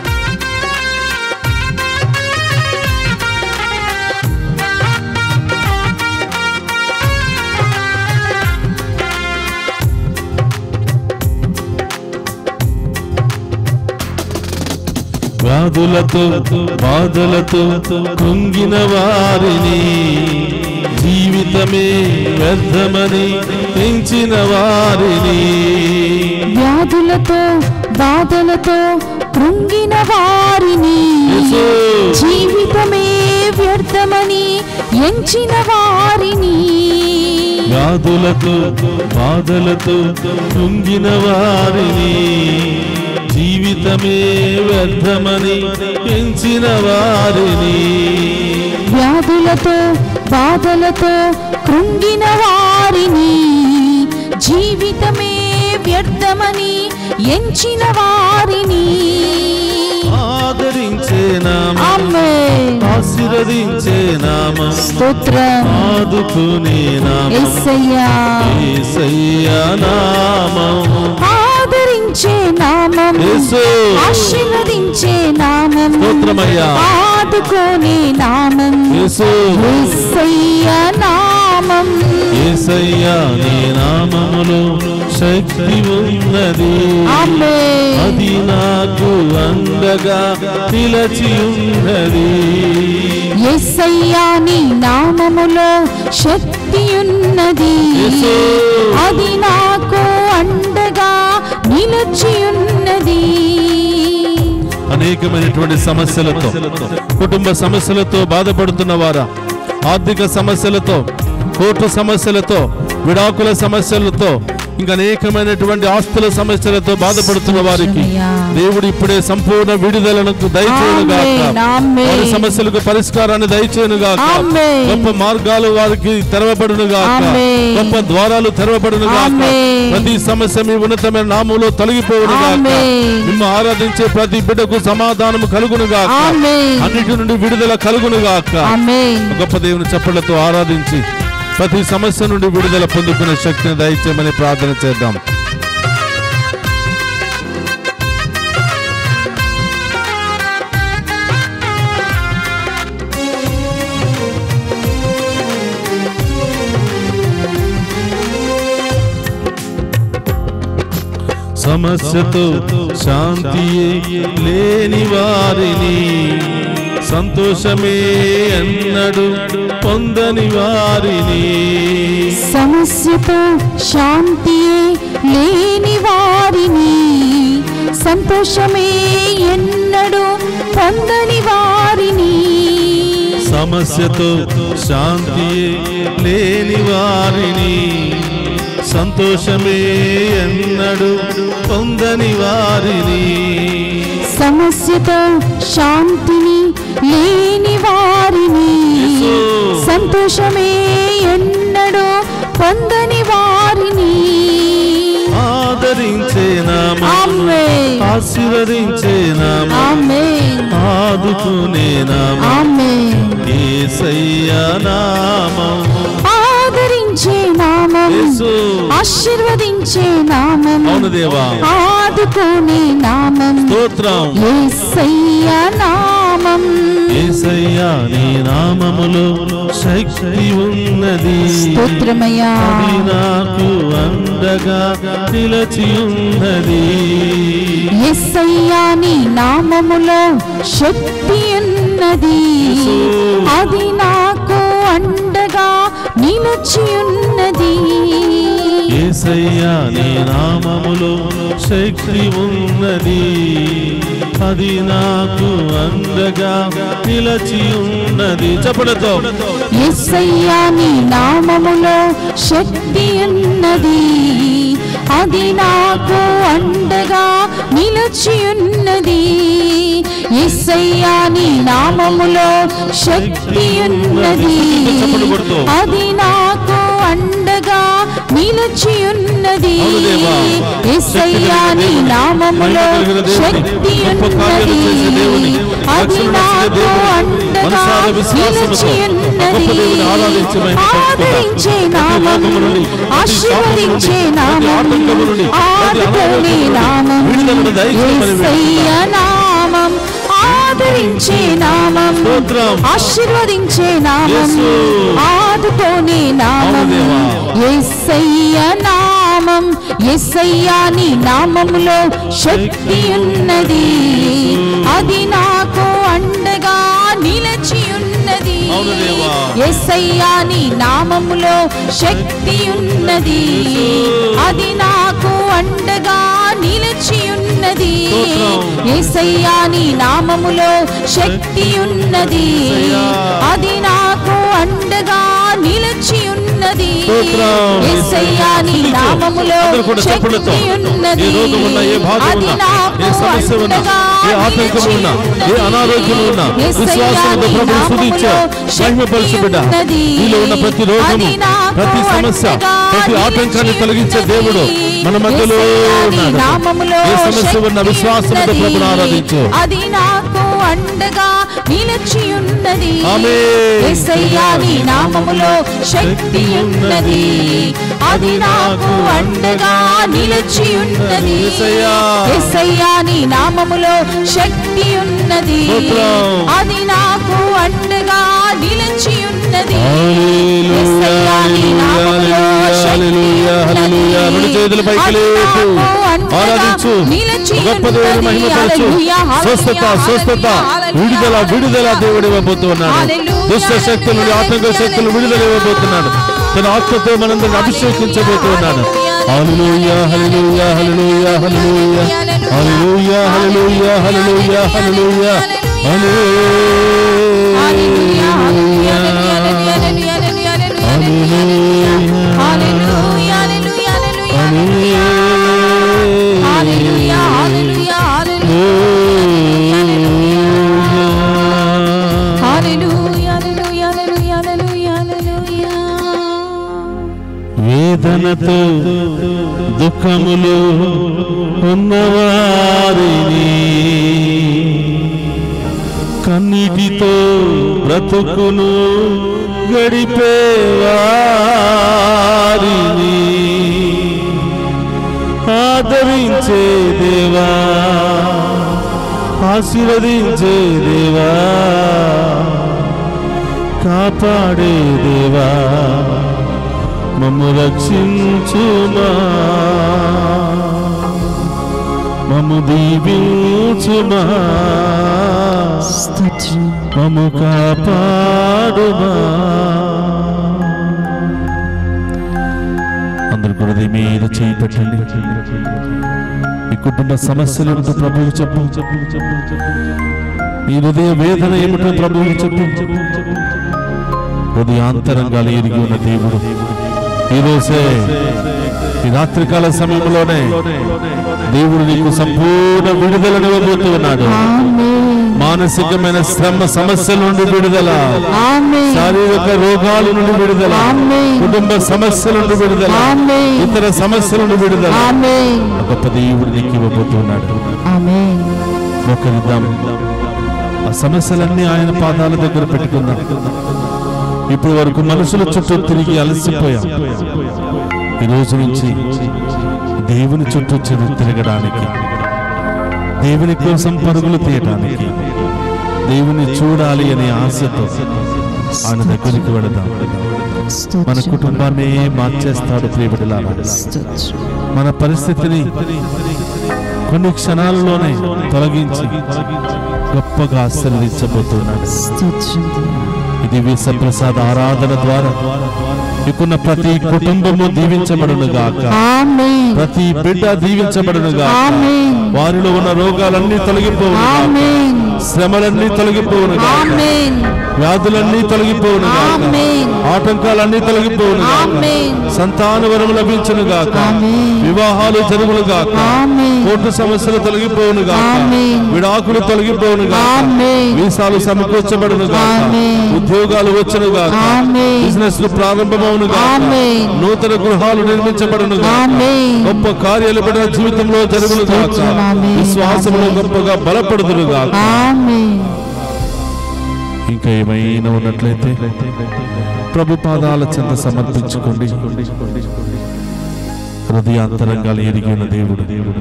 వ్యాధులతో బాధలతో కృంగిన వారిని జీవితమే వ్యర్థమని పెంచిన వారిని వ్యాధులతో బాధలతో కృంగిన వారిని యేసు. జీవితమే వ్యర్థమని ఎంచిన వారిని వ్యాధులతో బాధలతో కృంగిన వారిని జీవితమే వ్యర్థమని పెంచిన వారిని వ్యాధులతో బాధలతో కృంగిన వారిని జీవితమే వ్యర్థమని ఎంచిన వారిని ఆదరించే నామం ఆమేన్ ఆశీర్వదించే నామం స్తోత్రం ఆదుకునే నామం యేసయ్యా యేసయ్య నామం ఆదరించే నామం యేసు ఆశీర్వదించే నామం స్తోత్రమయ్యా. ఆదుకోనే నామం యేసు యేసయ్య నామం యేసయ్య నీ నామములో శక్తి ఉన్నది ఆమేన్ అది నాకు అండగా నిలచి ఉన్నది యేసయ్యా నీ నామములో శక్తి ఉన్నది యేసు. అది నాకు అండగా నిలిచి ఉన్నది అనేకమైనటువంటి సమస్యలతో కుటుంబ సమస్యలతో బాధపడుతున్న వారా ఆర్థిక సమస్యలతో కోర్టు సమస్యలతో విడాకుల సమస్యలతో ఇంకా అనేకమైనటువంటి ఆస్తుల సమస్యలతో బాధపడుతున్న వారికి దేవుడు ఇప్పుడే సంపూర్ణ విడుదలను దయచేయను గాక ఆమేన్, ఆమేన్. వారి సమస్యలకు పరిష్కారాన్ని దయచేయను గాక ఆమేన్. గొప్ప మార్గాలు వారికి తెరవబడును గాక ఆమేన్. గొప్ప ద్వారాలు తెరవబడును గాక ఆమేన్. ప్రతి సమస్య మీ ఉన్నతమైన నామంలో తొలగిపోవును గాక ఆమేన్. మిమ్మ ఆరాధించే ప్రతి బిడ్డకు సమాధానము కలుగును గాక ఆమేన్. అన్నిటి నుండి విడుదల కలుగును గాక ఆమేన్ గొప్ప దేవుని చప్పట్లతో ఆరాధించి ప్రతి సమస్య నుండి విడుదల పొందుకునే శక్తిని దయచేయమని ప్రార్థన చేద్దాం సమస్యతో శాంతియే లేని వారిని సంతోషమే అన్నడు పొందని వారిని సమస్యతో శాంతియే లేని వారిని సంతోషమే ఎన్నడు పొందని వారిని సమస్యతో శాంతియే లేని వారిని సంతోషమే ఎన్నడు పొందని వారిని సమస్యతో శాంతిని లేని వారిని యేసు. సంతోషమే ఎన్నడు పొందని వారిని ఆదరించే నామం ఆమేన్ ఆశీర్వదించే నామం ఆమేన్ ఆదుకునే నామం ఆమేన్ ఏసయ్య నామం ఆదరించే నామం యేసు ఆశీర్వదించే నామం అవును దేవా ఆదుకోనే నామం స్తోత్రం యేసయ్య నామం ఏసయ్య నీ నామములో శక్తి ఉన్నది స్తోత్రమయ్యా అది నాకు అండగా నిలచి ఉన్నది యేసయ్య నీ నామములో శక్తి ఉన్నది యేసు. అది నాకు అండగా నిలిచి ఉన్నది ఏసయ్య నీ నామములో శక్తి ఉన్నది అది నాకు అండగా నిలచి ఉన్నది చెప్పడంతో యేసయ్య నీ నామములో శక్తి ఉన్నది అది నాకు అండగా నిలిచి ఉన్నది యేసయ్య నీ నామములో శక్తి ఉన్నది అది నాకు అండగా నిలిచి ఉన్నది అవును దేవా. యేసయ్య నీ నామములో శక్తి ఉన్నది అది నాకు అండగా నిలిచి ఉన్నది ఆదరించే నామం ఆశీర్వదించే నామం ఆదుకునే నామం యేసయ్య నామం ఆదరించే నామం స్తోత్రం. ఆశీర్వదించే నామం యేసు. ఆదుకోనే నామం అవును దేవా. యేసయ్య నామం యేసయ్య నీ నామములో శక్తి ఉన్నది అది నాకు అండగా నిలిచి ఉన్నది ఉన్నది అవును దేవా. యేసయ్యా నీ నామములో శక్తి ఉన్నది అది నాకు అండగా నిలిచి ఉన్నది స్తోత్రం. యేసయ్యా నీ నామములో శక్తి ఉన్నది యేసయ్యా. అది నాకు అండగా నిలిచి ఉన్నది స్తోత్రం. యేసయ్యా నీ స్తుతించు. నామములో అందరూ కూడా చప్పట్లతో. శక్తి ఉన్నది ఏ రోగం ఉన్నా, ఏ బాధ అది ఉన్నా, నాకు ఏ సమస్య ఉన్నా, అండగా ఏ ఆటంకం నిలిచి ఉన్నా, ఏ ఉన్నది. అనారోగ్యం ఉన్నా, యేసయ్యా విశ్వాసంతో నీ ప్రభువును స్తుతించు. నామములో మహిమపరచు బిడ్డ. శక్తి ఉన్నది. నీలో ఉన్న ప్రతి రోగము, అది నాకు ప్రతి సమస్య, అండగా ప్రతి ఆటంకాన్ని నిలిచి తొలగించే ఉన్నది. దేవుడు మన మధ్యలో యేసయ్యా నీ ఉన్నాడు. నామములో ఏ సమస్య ఉన్నా శక్తి విశ్వాసంతో ఉన్నది. ప్రభువును ఆరాధించు. అది నాకు అండగా నిలిచి ఉన్నది ఆమేన్. యేసయ్యా నీ నామములో శక్తి ఉన్నది అది నాకు అండగా నిలిచి ఉన్నది యేసయ్యా. యేసయ్యా నీ నామములో శక్తి ఉన్నది స్తోత్రం. అది నాకు అండగా నిలిచి ఉన్నది హల్లెలూయా, యేసయ్యా నీ నామములో హల్లెలూయా, శక్తి హల్లెలూయా. ఉన్నది. రెండు చేతులు పైకి అది లేపు. నాకు అండగా ఆరాధించు. నిలిచి గొప్ప దేవుని ఉన్నది. మహిమపరచు. హల్లెలూయా, స్వస్థత హల్లెలూయా, స్వస్థత హల్లెలూయా, విడుదల విడుదల దేవుడు ఇవ్వబోతున్నాడు హల్లెలూయా, దుష్ట శక్తుల నుండి ఆటంక శక్తులు విడుదల ఇవ్వబోతున్నాడు తన ఆత్మతో మనందరిని అభిషేకించబోతున్నాడు హల్లెలూయా హల్లెలూయా హల్లెలూయా హల్లెలూయా హల్లెలూయా హల్లెలూయా హల్లెలూయా హల్లెలూయా హల్లెలూయా, హల్లెలూయా, హల్లెలూయా హల్లెలూయా, హల్లెలూయా, హల్లెలూయా, హల్లెలూయా, హల్లెలూయా, హల్లెలూయా, హల్లెలూయా, హల్లెలూయా, హల్లెలూయా, హల్లెలూయా, హల్లెలూయా, హల్లెలూయా. వేదనతో దుఃఖములు ఉన్నవారిని కన్నీటితో బ్రతుకును గడిపేవారిని ఆదరించే దేవా ఆశీర్వదించే దేవా కాపాడే దేవా మమ్ము రక్షించుమా మమ్ము దీవించుమా మమ్ము కాపాడుమా అందరు కూడా దీని మీద చేయి పెట్టండి మీ కుటుంబ సమస్యలు ఏమిటో ప్రభువు చెప్పు మీ హృదయ వేదన ఏమిటో ప్రభువు చెప్పు హృదయాంతరంగాలు ఎరిగి ఉన్న దేవుడు ఈ రోజే ఈ రాత్రికాల సమయంలోనే దేవుడు నీకు సంపూర్ణ విడుదలను ఇవ్వబోతూ ఉన్నాడు ఆమేన్. మానసికమైన శ్రమ సమస్యల నుండి విడుదల ఆమేన్. శారీరక రోగాల నుండి విడుదల ఆమేన్. కుటుంబ సమస్యల నుండి విడుదల ఆమేన్. ఇతర సమస్యల నుండి విడుదల ఆమేన్. గొప్ప దేవుడు నీకు ఇవ్వబోతున్నాడు ఆమేన్. మోకరిద్దాం ఆ సమస్యలన్నీ ఆయన పాదాల దగ్గర పెట్టుకుందాం ఇప్పుడు వరకు మనుషుల చుట్టూ తిరిగి అలసిపోయాం ఈ రోజు నుంచి దేవుని చుట్టూ చెడు తిరగడానికి దేవుని కోసం పరుగులు తీయడానికి దేవుని చూడాలి అనే ఆశతో ఆయన దగ్గరికి వెళదాం మన కుటుంబాన్ని మార్చేస్తాడు ప్రియబిడలారా మన పరిస్థితిని కొన్ని క్షణాలలోనే తొలగించి గొప్పగా ఆశీర్వదించబోతున్నాడు ఇది విశ్వప్రసాద ఆరాధన ద్వారా ఇకున్న ప్రతి కుటుంబము దీవించబడును గాక ఆమేన్. ప్రతి బిడ్డ దీవించబడును గాక ఆమేన్. వారిలో ఉన్న రోగాలన్నీ తొలగిపోవును గాక ఆమేన్. శ్రమలన్నీ తొలగిపోవును గాక ఆమేన్. వ్యాధులన్నీ తొలగిపోవును గాక ఆమేన్. ఆటంకాలన్నీ తొలగిపోవును గాక ఆమేన్. సంతాన వరము లభించును గాక ఆమేన్. వివాహాలు జరుగును గాక ఆమేన్. కోర్టు సమస్యలు తొలగిపోవును గాక ఆమేన్. విడాకులు తొలగిపోవును గాక ఆమేన్. వీసాలు సమకూర్చబడును గాక ఆమేన్. ఉద్యోగాలు వచ్చును గాక ఆమేన్. బిజినెస్ ప్రారంభమవును గాక ఆమేన్. నూతన గృహాలు నిర్మించబడును గాక ఆమేన్. గొప్ప కార్యాలు పడిన జీవితంలో జరుగును గాక స్తోత్రం. ఆమేన్. విశ్వాసంలో ఆమేన్. గొప్పగా బలపడుదురు గాక ఆమేన్. ఇంకా ఏమైనా ఉన్నట్లయితే ప్రభు పాదాల చెంత సమర్పించుకోండి హృదయాంతరంగాలు ఎరిగి ఉన్న దేవుడు దేవుడు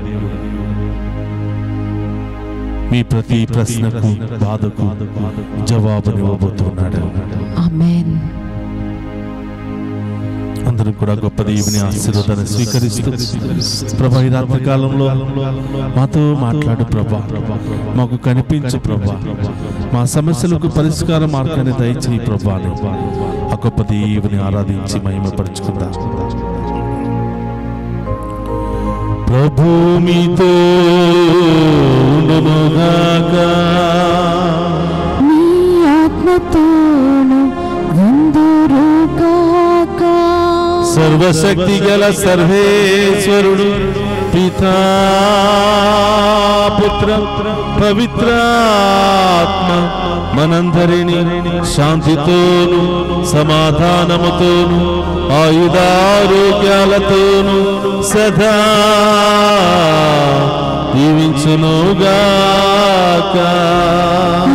మీ ప్రతి ప్రశ్నకు బాధకు జవాబునివ్వబోతున్నాడు ఆమేన్. అందరూ కూడా గొప్ప దేవుని ఆశీర్వాదాన్ని స్వీకరిస్తూ ప్రభా ఈ రాత్రి కాలంలో మాతో మాట్లాడు ప్రభా మాకు కనిపించు ప్రభా మా సమస్యలకు పరిష్కార మార్గాన్ని దయచేయి ప్రభు అని ఆ గొప్ప దేవుని ఆరాధించి మహిమపరుచుకుందాం ప్రభు మీతో ఉండునుగాక. నీ ఆత్మతోను ఉందురుగాక సర్వశక్తి గల సర్వేశ్వరుడు పితా పుత్ర పవిత్రాత్మ మనందరిని శాంతితోను సమాధానముతోను ఆయుధారోగ్యాలతోను సదా దీవించునుగాక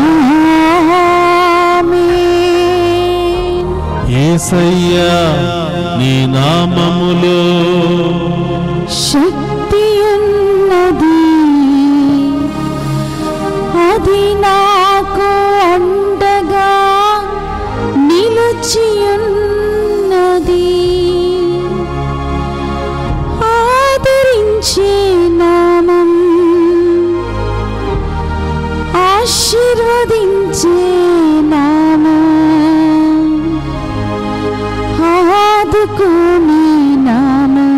ఆమేన్. ఏసయ్యా నీ నామములో శక్తి ఉన్నది అది నాకు అండగా నిలిచి ఉన్నది ఆదరించే నామం ఆశీర్వదించే నామం ఆదుకుని నామం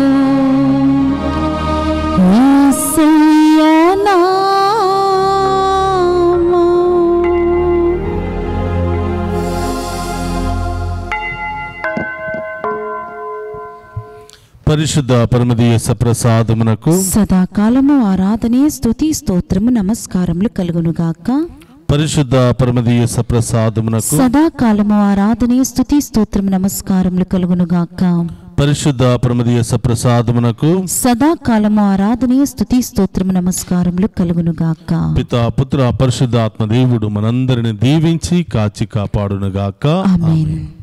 యేసయ్య నామం పరిశుద్ధ పరమదీయ సప్రసాదమునకు సదాకాలము ఆరాధనే స్తుతి స్తోత్రము నమస్కారములు కలుగునుగాక పరిశుద్ధ పరమదీయ సప్రసాదమునకు సదాకాలము ఆరాధనే స్తుతి స్తోత్రము నమస్కారములు కలుగునుగాక పరిశుద్ధ పరమదీయ సప్రసాదమునకు సదాకాలము ఆరాధనే స్తుతి స్తోత్రము నమస్కారములు కలుగునుగాక పితా పుత్ర పరిశుద్ధాత్మ దేవుడు మనందరిని దీవించి కాచి కాపాడునుగాక ఆమేన్